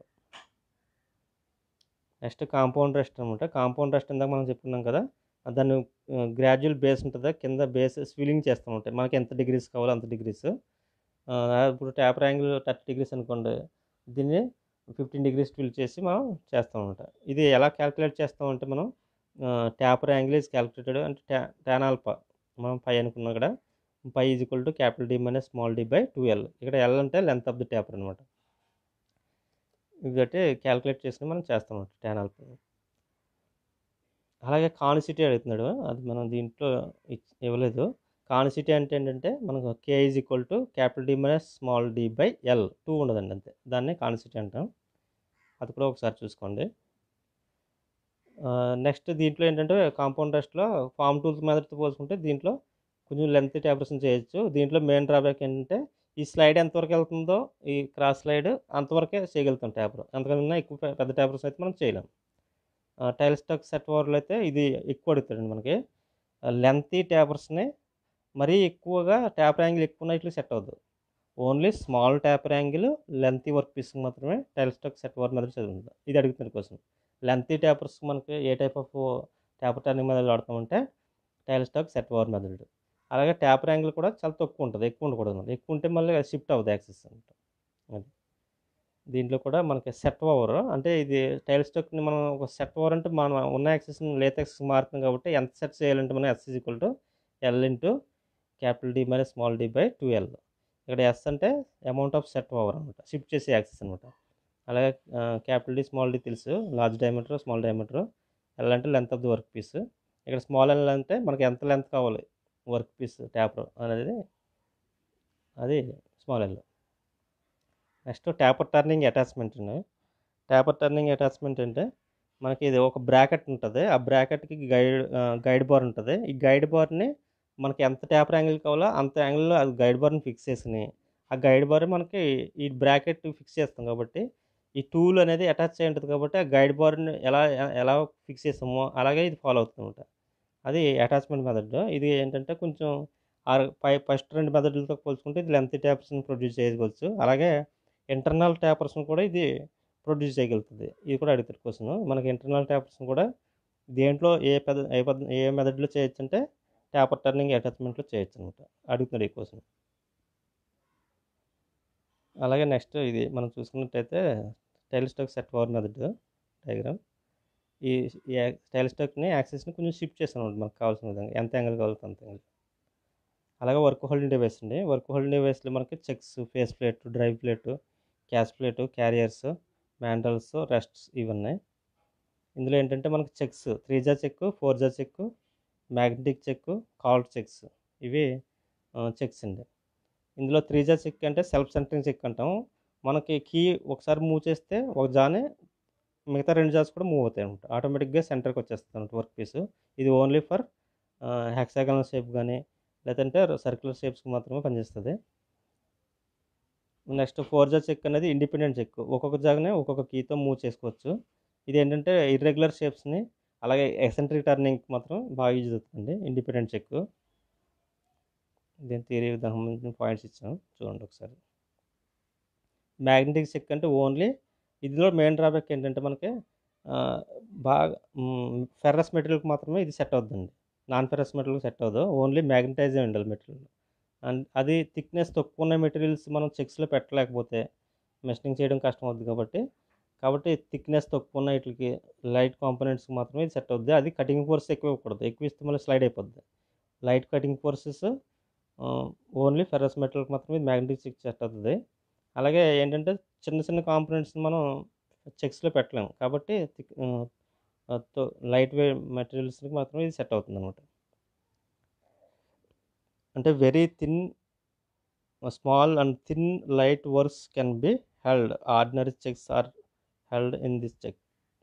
S1: నెక్స్ట్ కాంపౌండ్ రెస్ట్ అనమాట కాంపౌండ్ రెస్ట్ ఇందాక మనం చెప్పుకున్నాం కదా దాన్ని గ్రాడ్యువల్ బేస్ ఉంటుందా కింద బేస్ స్విలింగ్ చేస్తూ ఉంటాయి మనకి ఎంత డిగ్రీస్ కావాలో అంత డిగ్రీస్ ఇప్పుడు ట్యాపర్ యాంగిల్ థర్టీ డిగ్రీస్ అనుకోండి దీన్ని ఫిఫ్టీన్ డిగ్రీస్ ట్విల్ చేసి మనం చేస్తాం అనమాట ఇది ఎలా క్యాలిక్యులేట్ చేస్తామంటే మనం ట్యాపర్ యాంగిల్ ఈజ్ క్యాలిక్యులేటెడ్ అంటే ట్యా ట్యాన్ ఆల్ఫా మనం పై అనుకున్నాం ఇక్కడ pi is equal to capital D minus small D by two L ఇక్కడ ఎల్ అంటే లెంత్ ఆఫ్ ది ట్యాపర్ అనమాట ఇది బట్టి క్యాలిక్యులేట్ చేసుకుని మనం చేస్తాం అనమాట ట్యాన్ ఆల్ఫా అలాగే కాన్సిటీ అడుగుతున్నాడు అది మనం దీంట్లో ఇచ్- ఇవ్వలేదు కాన్సిటీ అంటే ఏంటంటే మనకు K is equal to capital D minus small D by L two ఉండదండి అంతే దాన్ని కాన్సిటీ అంటాం అది కూడా ఒకసారి చూసుకోండి నెక్స్ట్ దీంట్లో ఏంటంటే కాంపౌండ్ టెస్ట్లో ఫామ్ టూల్స్ మెథడ్తో పోల్చుకుంటే దీంట్లో కొంచెం లెంత్ ట్యాబ్లెట్స్ చేయొచ్చు దీంట్లో మెయిన్ డ్రాబ్యాక్ ఏంటంటే ఈ స్లైడ్ ఎంతవరకు వెళ్తుందో ఈ క్రాస్ స్లైడ్ అంతవరకే చేయగలుగుతాం ట్యాబర్ అంతకన్నా ఎక్కువ పె- పెద్ద ట్యాబర్స్ అయితే మనం చేయలేం టైల్ స్టాక్ సెట్ ఓవర్లో అయితే ఇది ఎక్కువ అడుగుతాడండి మనకి లెంతీ ట్యాబర్స్ని మరీ ఎక్కువగా ట్యాపర్ యాంగిల్ ఎక్కువ ఉన్న ఇట్లా సెట్ అవుతుంది only small taper angle lengthy work piece మాత్రమే tail stock set over method చదువుతుంది ఇది అడుగుతుంది కోసం లెంతీ ట్యాపర్స్ మనకి ఏ type of taper turning method వాడతామంటే tail stock set over method అలాగే ట్యాపర్ యాంగిల్ కూడా చాలా తక్కువ ఉంటుంది ఎక్కువ ఉండకూడదు అన్నమాట. ఎక్కువ ఉంటే మళ్ళీ షిఫ్ట్ అవుతుంది యాక్సెస్ అనమాట అది దీంట్లో కూడా మనకి సెట్ ఓవర్ అంటే ఇది టైల్ స్టాక్ని మనం ఒక సెట్ ఓవర్ అంటే మనం ఉన్న యాక్సెస్ని లేత యాక్సెస్ మారుతుంది కాబట్టి ఎంత సెట్ చేయాలంటే మనం S equal to L into capital D minus small D by two L ఇక్కడ ఎస్ అంటే అమౌంట్ ఆఫ్ సెట్ ఓవర్ అనమాట షిఫ్ట్ చేసే యాక్సెస్ అనమాట అలాగే క్యాపిటల్ డి స్మాల్ డి తెలుసు large diameter small diameter L అంటే length of the work piece ఇక్కడ small L అంటే మనకి ఎంత లెంత్ కావాలి వర్క్ పీస్ ట్యాపర్ అనేది అది small L next taper turning attachment taper turning attachment అంటే మనకి ఇది ఒక బ్రాకెట్ ఉంటుంది ఆ బ్రాకెట్కి గైడ్ గైడ్ బార్ ఉంటుంది ఈ గైడ్ బార్ని మనకి ఎంత ట్యాపర్ యాంగిల్ కావాలో అంత యాంగిల్లో అది గైడ్ బార్ని ఫిక్స్ చేసుకుని ఆ గైడ్ బార్ మనకి ఈ బ్రాకెట్ ఫిక్స్ చేస్తాం కాబట్టి ఈ టూల్ అనేది అటాచ్ అయి ఉంటుంది కాబట్టి ఆ గైడ్ బార్ని ఎలా ఎలా ఫిక్స్ చేస్తామో అలాగే ఇది ఫాలో అవుతుంది అనమాట అది అటాచ్మెంట్ మెథడ్ ఇది ఏంటంటే కొంచెం ఆ పై ఫస్ట్ రెండు మెథడ్లతో పోల్చుకుంటే ఇది లెంత్ ట్యాపర్స్ని ప్రొడ్యూస్ చేయవచ్చు అలాగే ఇంటర్నల్ ట్యాపర్స్ని కూడా ఇది ప్రొడ్యూస్ చేయగలుగుతుంది ఇది కూడా అడుగుతారు క్వశ్చన్ మనకి ఇంటర్నల్ ట్యాపర్స్ని కూడా దేంట్లో ఏ పెద్ద ఏ పెద్ద ఏ మెథడ్లో చేయొచ్చు అంటే ట్యాపర్ టర్నింగ్ అటాచ్మెంట్లో చేయొచ్చు అనమాట అడుగుతున్నాడు ఈ క్వశ్చన్ అలాగే నెక్స్ట్ ఇది మనం చూసుకున్నట్టయితే tail stock set power method diagram ఈ టైల్ స్టాక్ని యాక్సెస్ని కొంచెం షిఫ్ట్ చేస్తాను అనమాట మనకు కావాల్సిన విధంగా ఎంత యాంగిల్ కావాలంటే అంత యాంగిల్ అలాగే వర్క్ హోల్డింగ్ డివైస్ అండి వర్క్ హోల్డింగ్ డివైస్లో మనకి chucks face plate drive plate catch plate carriers mandrels rests ఇవన్నీ ఇందులో ఏంటంటే మనకి chucks three jaw chuck four jaw chuck magnetic chuck collet chucks ఇవి చెక్స్ అండి ఇందులో త్రీ జా చెక్ అంటే సెల్ఫ్ సెంటరింగ్ చెక్ అంటాం మనకి కీ ఒకసారి మూవ్ చేస్తే ఒక జానే మిగతా రెండు జాస్ కూడా మూవ్ అవుతాయి అనమాట ఆటోమేటిక్గా సెంటర్కి వచ్చేస్తుంది అనమాట వర్క్ పీస్ ఇది ఓన్లీ ఫర్ హెక్సాగనల్ షేప్ కానీ లేదంటే సర్క్యులర్ షేప్స్కి మాత్రమే పనిచేస్తుంది నెక్స్ట్ ఫోర్ జా చెక్ అనేది ఇండిపెండెంట్ చెక్ ఒక్కొక్క జాగానే ఒక్కొక్క కీతో మూవ్ చేసుకోవచ్చు ఇది ఏంటంటే ఇర్రెగ్యులర్ షేప్స్ని అలాగే ఎసెంట్రిక్ టర్నింగ్ మాత్రం బాగా యూజ్ అవుతుంది ఇండిపెండెంట్ చెక్ దీని థియరీ దానికి సంబంధించిన పాయింట్స్ ఇచ్చాను చూడండి ఒకసారి మ్యాగ్నెటిక్ చెక్ అంటే ఓన్లీ ఇదిలో మెయిన్ డ్రాబ్యాక్ ఏంటంటే మనకి ఆ, బాగా ఫెర్రస్ మెటీరియల్కి మాత్రమే ఇది సెట్ అవుతుందండి నాన్ ఫెర్రస్ మెటీరియల్కి సెట్ అవ్వదు ఓన్లీ మ్యాగ్నటైజ్ ఉండాలి మెటీరియల్ అండ్ అది థిక్నెస్ తక్కువ ఉన్న మెటీరియల్స్ మనం చెక్స్లో పెట్టలేకపోతే మెషినింగ్ చేయడం కష్టం అవుతుంది కాబట్టి కాబట్టి థిక్నెస్ తక్కువ ఉన్న వీటికి లైట్ కాంపోనెంట్స్కి మాత్రమే ఇది సెట్ అవుతుంది అది కటింగ్ ఫోర్స్ ఎక్కువ ఇవ్వకూడదు ఎక్కువ ఇస్తే మళ్ళీ స్లైడ్ అయిపోద్ది light cutting forces only ferrous మెటీరియల్కి మాత్రమే ఇది మ్యాగ్నెటిక్ చెక్ సెట్ అవుతుంది అలాగే ఏంటంటే చిన్న చిన్న కాంపోనెంట్స్ మనం చెక్స్లో పెట్టలేము కాబట్టి లైట్ వే మెటీరియల్స్కి మాత్రమే ఇది సెట్ అవుతుంది అనమాట అంటే very thin small and thin light works can be held ordinary chucks are held in this chuck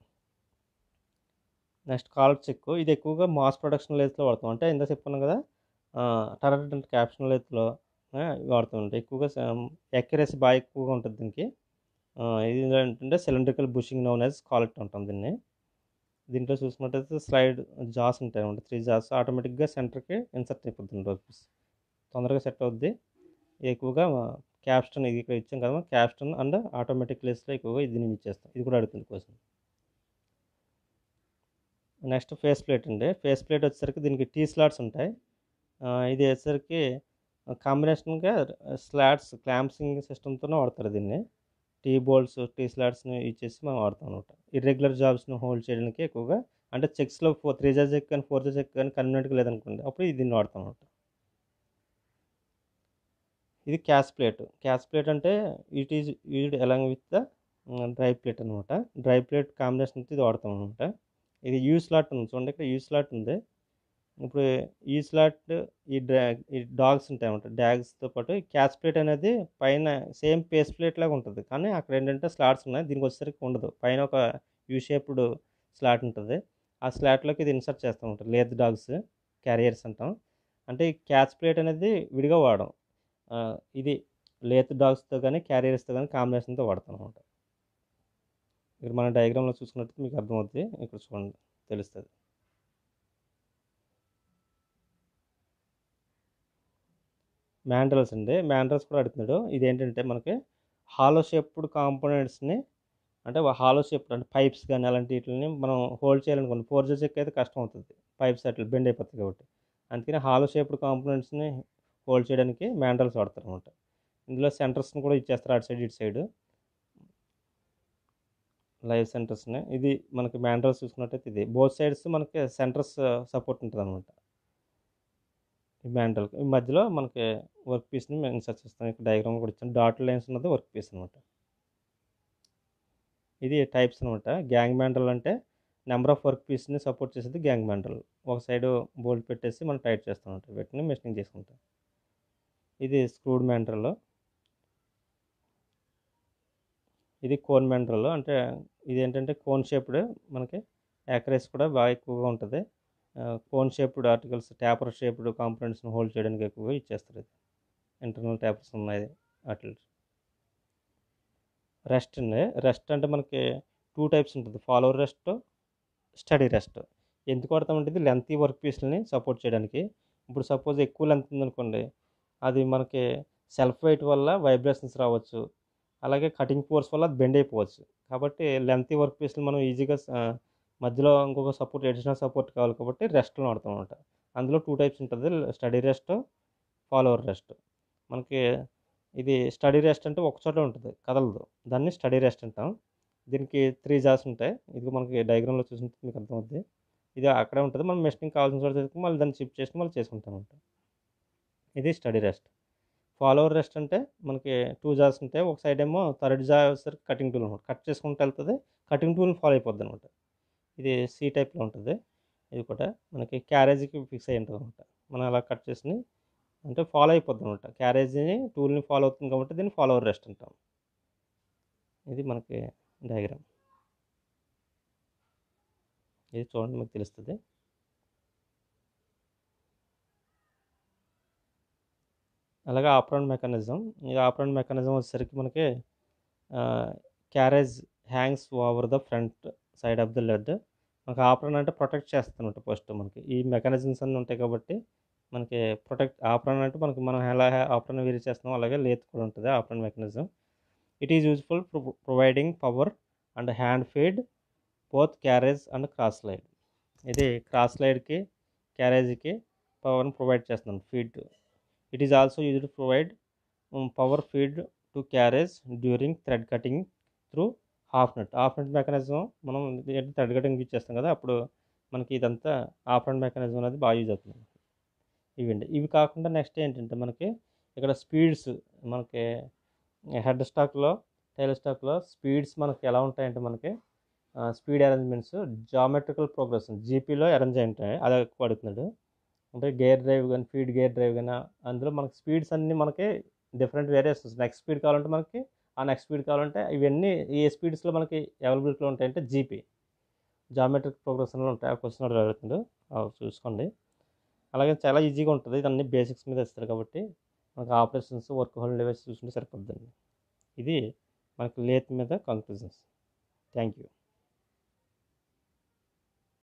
S1: next call chuck ఇది ఎక్కువగా మాస్ ప్రొడక్షన్ లేత్లో వాడతాం అంటే ఇందా చెప్పుకున్నాం కదా టర్రెట్ అంటే క్యాప్షన్ లేత్లో వాడుతూ ఉంటాయి ఎక్కువగా యాక్యురసీ బాగా ఎక్కువగా ఉంటుంది దీనికి ఆ, ఇది ఏంటంటే cylindrical bushing known as collet అంటాం దీన్ని దీంట్లో చూసుకున్నట్టయితే స్లైడ్ జాస్ ఉంటాయి అన్నమాట త్రీ జాస్ ఆటోమేటిక్గా సెంటర్కి ఇన్సర్ట్ అయిపోతుంది వర్క్ తొందరగా సెట్ అవుద్ది ఇది ఎక్కువగా క్యాప్స్టన్ ఇది ఇక్కడ ఇచ్చాం కదా క్యాప్స్టన్ అండ్ ఆటోమేటిక్ ప్లేస్లో ఎక్కువగా ఇది నేను ఇచ్చేస్తాం ఇది కూడా అడుగుతుంది కోసం నెక్స్ట్ ఫేస్ ప్లేట్ అండి ఫేస్ ప్లేట్ వచ్చేసరికి దీనికి టీ స్లాట్స్ ఉంటాయి ఆ, ఇది వచ్చేసరికి కాంబినేషన్గా స్లాట్స్ క్లాంప్సింగ్ సిస్టమ్తోనే వాడతారు దీన్ని టీ బోల్ట్స్ టీ స్లాట్స్ని ఇచ్చేసి మనం వాడతాం అనమాట ఇర్రెగ్యులర్ జాబ్స్ని హోల్డ్ చేయడానికి ఎక్కువగా అంటే చెక్స్లో ఫోర్ త్రీ జార్ చెక్ కానీ ఫోర్ జార్ చెక్ కానీ కన్వీనియంట్గా లేదనుకోండి అప్పుడు దీన్ని వాడతాం అనమాట ఇది క్యాష్ ప్లేట్ క్యాష్ ప్లేట్ అంటే it is used along with the drive plate అనమాట డ్రై ప్లేట్ కాంబినేషన్ ఇది వాడతాం అనమాట ఇది యూ స్లాట్ ఉంది చూడండి ఇక్కడ యూ స్లాట్ ఉంది ఇప్పుడు ఈ స్లాట్ ఈ డ్రా ఈ డాగ్స్ ఉంటాయి అన్నమాట డాగ్స్తో పాటు క్యాచ్ ప్లేట్ అనేది పైన సేమ్ పేస్ ప్లేట్ లాగా ఉంటుంది కానీ అక్కడ ఏంటంటే స్లాట్స్ ఉన్నాయి దీనికి వచ్చేసరికి ఉండదు పైన ఒక యూ షేప్డ్ స్లాట్ ఉంటుంది ఆ స్లాట్లోకి ఇది ఇన్సర్ట్ చేస్తూ ఉంటాం లేత్ డాగ్స్ క్యారియర్స్ అంటాం అంటే ఈ క్యాచ్ ప్లేట్ అనేది విడిగా వాడడం ఆ, ఇది లేత్ డాగ్స్తో కానీ క్యారియర్స్తో కానీ కాంబినేషన్తో వాడతాం అనమాట ఇక్కడ మన డయాగ్రామ్లో చూసుకున్నట్టు మీకు అర్థమవుతుంది ఇక్కడ చూడండి తెలుస్తుంది మ్యాండ్రల్స్ అండి మ్యాండ్రల్స్ కూడా అడుగుతున్నాడు ఇదేంటంటే మనకి హాలో షేప్డ్ కాంపోనెంట్స్ని అంటే హాలో షేప్డ్ అంటే పైప్స్ కానీ అలాంటి వీటిని మనం హోల్డ్ చేయాలనుకోండి ఫోర్ జెస్ చెక్ అయితే కష్టం అవుతుంది పైప్స్ అట్లా బెండ్ అయిపోతాయి కాబట్టి అందుకని హాలో షేప్డ్ కాంపోనెంట్స్ని హోల్డ్ చేయడానికి మ్యాండ్రల్స్ వాడతారు అనమాట ఇందులో సెంటర్స్ని కూడా ఇచ్చేస్తారు అటు సైడ్ ఇటు సైడ్ లైవ్ సెంటర్స్ని ఇది మనకి మ్యాండ్రల్స్ చూసుకున్నట్టయితే ఇది బోత్ సైడ్స్ మనకి సెంటర్స్ సపోర్ట్ ఉంటుంది అనమాట ఈ మ్యాండల్ ఈ మధ్యలో మనకి వర్క్ పీస్ని మేము ఇన్సర్ట్ చేస్తాం ఇక్కడ డయాగ్రామ్ కూడా ఇచ్చాను డాట్ లైన్స్ ఉన్నది వర్క్ పీస్ అనమాట ఇది టైప్స్ అనమాట గ్యాంగ్ మ్యాండల్ అంటే నెంబర్ ఆఫ్ వర్క్ పీస్ని సపోర్ట్ చేసేది గ్యాంగ్ మ్యాండల్ ఒక సైడ్ బోల్ట్ పెట్టేసి మనం టైట్ చేస్తాం అనమాట వీటిని మెషినింగ్ చేసుకుంటాం ఇది స్క్రూడ్ మ్యాండ్రల్ ఇది కోన్ మ్యాండ్రల్ అంటే ఇది ఏంటంటే కోన్ షేప్డ్ మనకి యాక్రేస్ కూడా బాగా ఎక్కువగా ఉంటుంది cone shaped articles taper shaped కాంపోనెంట్స్ని హోల్డ్ చేయడానికి ఎక్కువగా ఇచ్చేస్తారు ఇది ఇంటర్నల్ ట్యాపర్స్ ఉన్నాయి వాటి రెస్ట్ అండి రెస్ట్ అంటే మనకి టూ టైప్స్ ఉంటుంది ఫాలోవర్ రెస్ట్ స్టడీ రెస్ట్ ఎందుకు వాడతామంటే ఇది లెంతీ వర్క్ పీస్ని సపోర్ట్ చేయడానికి ఇప్పుడు సపోజ్ ఎక్కువ లెంత్ ఉందనుకోండి అది మనకి సెల్ఫ్ వెయిట్ వల్ల వైబ్రేషన్స్ రావచ్చు అలాగే కటింగ్ ఫోర్స్ వల్ల అది బెండ్ అయిపోవచ్చు కాబట్టి లెంతీ వర్క్ పీస్ని మనం ఈజీగా మధ్యలో ఇంకొక సపోర్ట్ అడిషనల్ సపోర్ట్ కావాలి కాబట్టి రెస్ట్లో వాడతాం అనమాట అందులో టూ టైప్స్ ఉంటుంది స్టడీ రెస్ట్ ఫాలోవర్ రెస్ట్ మనకి ఇది స్టడీ రెస్ట్ అంటే ఒక చోట ఉంటుంది కదలదు దాన్ని స్టడీ రెస్ట్ అంటాం దీనికి త్రీ జార్స్ ఉంటాయి ఇది మనకి డయాగ్రామ్లో చూసింటే మీకు అర్థమవుతుంది ఇది అక్కడే ఉంటుంది మనం మెషినింగ్ కావాల్సిన చోట చేసుకుని మళ్ళీ దాన్ని షిఫ్ట్ చేసి మళ్ళీ చేసుకుంటాం అనమాట ఇది స్టడీ రెస్ట్ ఫాలోవర్ రెస్ట్ అంటే మనకి టూ జార్స్ ఉంటాయి ఒక సైడ్ ఏమో థర్డ్ జార్ వచ్చేసరికి కటింగ్ టూల్ అనమాట కట్ చేసుకుంటూ వెళ్తుంది కటింగ్ టూల్ ఫాలో అయిపోద్ది అనమాట ఇది సి టైప్లో ఉంటుంది ఇది కూడా మనకి క్యారేజీకి ఫిక్స్ అయి ఉంటుంది అనమాట మనం అలా కట్ చేసి అంటే ఫాలో అయిపోద్ది అనమాట క్యారేజీని టూల్ని ఫాలో అవుతుంది కాబట్టి దీన్ని ఫాలోవర్ రెస్ట్ అంటాం ఇది మనకి డయాగ్రామ్ ఇది చూడండి మీకు తెలుస్తుంది అలాగే ఆపరౌండ్ మెకానిజం ఈ ఆపరౌండ్ మెకానిజం వచ్చేసరికి మనకి carriage hangs over the front side of the lead మనకి ఆపరన్ అంటే ప్రొటెక్ట్ చేస్తున్నట్టు ఫస్ట్ మనకి ఈ మెకానిజమ్స్ అన్నీ ఉంటాయి కాబట్టి మనకి ప్రొటెక్ట్ ఆపరన్ అంటే మనకి మనం ఎలా ఆపరన్ వేరీ చేస్తున్నాం అలాగే లేత్ కూడా ఉంటుంది apron mechanism it is useful providing power and hand feed both carriage and cross slide ఇది క్రాస్ స్లైడ్కి క్యారేజ్కి పవర్ని ప్రొవైడ్ చేస్తున్నాం feed it is also used provide power feed to carriage during thread cutting through half nut half nut mechanism మనం thread cutting use చేస్తాం కదా అప్పుడు మనకి ఇదంతా హాఫ్ నట్ మెకానిజం అనేది బాగా యూజ్ అవుతుంది ఇవండి ఇవి కాకుండా నెక్స్ట్ ఏంటంటే మనకి ఇక్కడ స్పీడ్స్ మనకి హెడ్ స్టాక్లో టైల్ స్టాక్లో స్పీడ్స్ మనకి ఎలా ఉంటాయంటే మనకి స్పీడ్ అరేంజ్మెంట్స్ జామెట్రికల్ ప్రోగ్రెషన్ జీపీలో అరేంజ్ అయి ఉంటాయి అది ఎక్కువ అడుగుతున్నాడు అంటే గేర్ డ్రైవ్ కానీ ఫీడ్ గేర్ డ్రైవ్ కానీ అందులో మనకి స్పీడ్స్ అన్నీ మనకి డిఫరెంట్ వేరియేషన్స్ నెక్స్ట్ స్పీడ్ కావాలంటే మనకి ఆ నెక్స్ట్ స్పీడ్ కావాలంటే ఇవన్నీ ఏ స్పీడ్స్లో మనకి అవైలబిలిటీలో ఉంటాయంటే జీపీ జామెట్రిక్ ప్రోగ్రెషన్లో ఉంటాయి ఆ క్వశ్చన్ అడుగుతుంది అవి చూసుకోండి అలాగే చాలా ఈజీగా ఉంటుంది ఇది అన్ని బేసిక్స్ మీద ఇస్తారు కాబట్టి మనకి ఆపరేషన్స్ వర్క్ హోల్డ్ డివైస్ చూసుకుంటే సరిపోద్దండి ఇది మనకి లేత్ మీద కంక్లూజన్స్ థ్యాంక్ యూ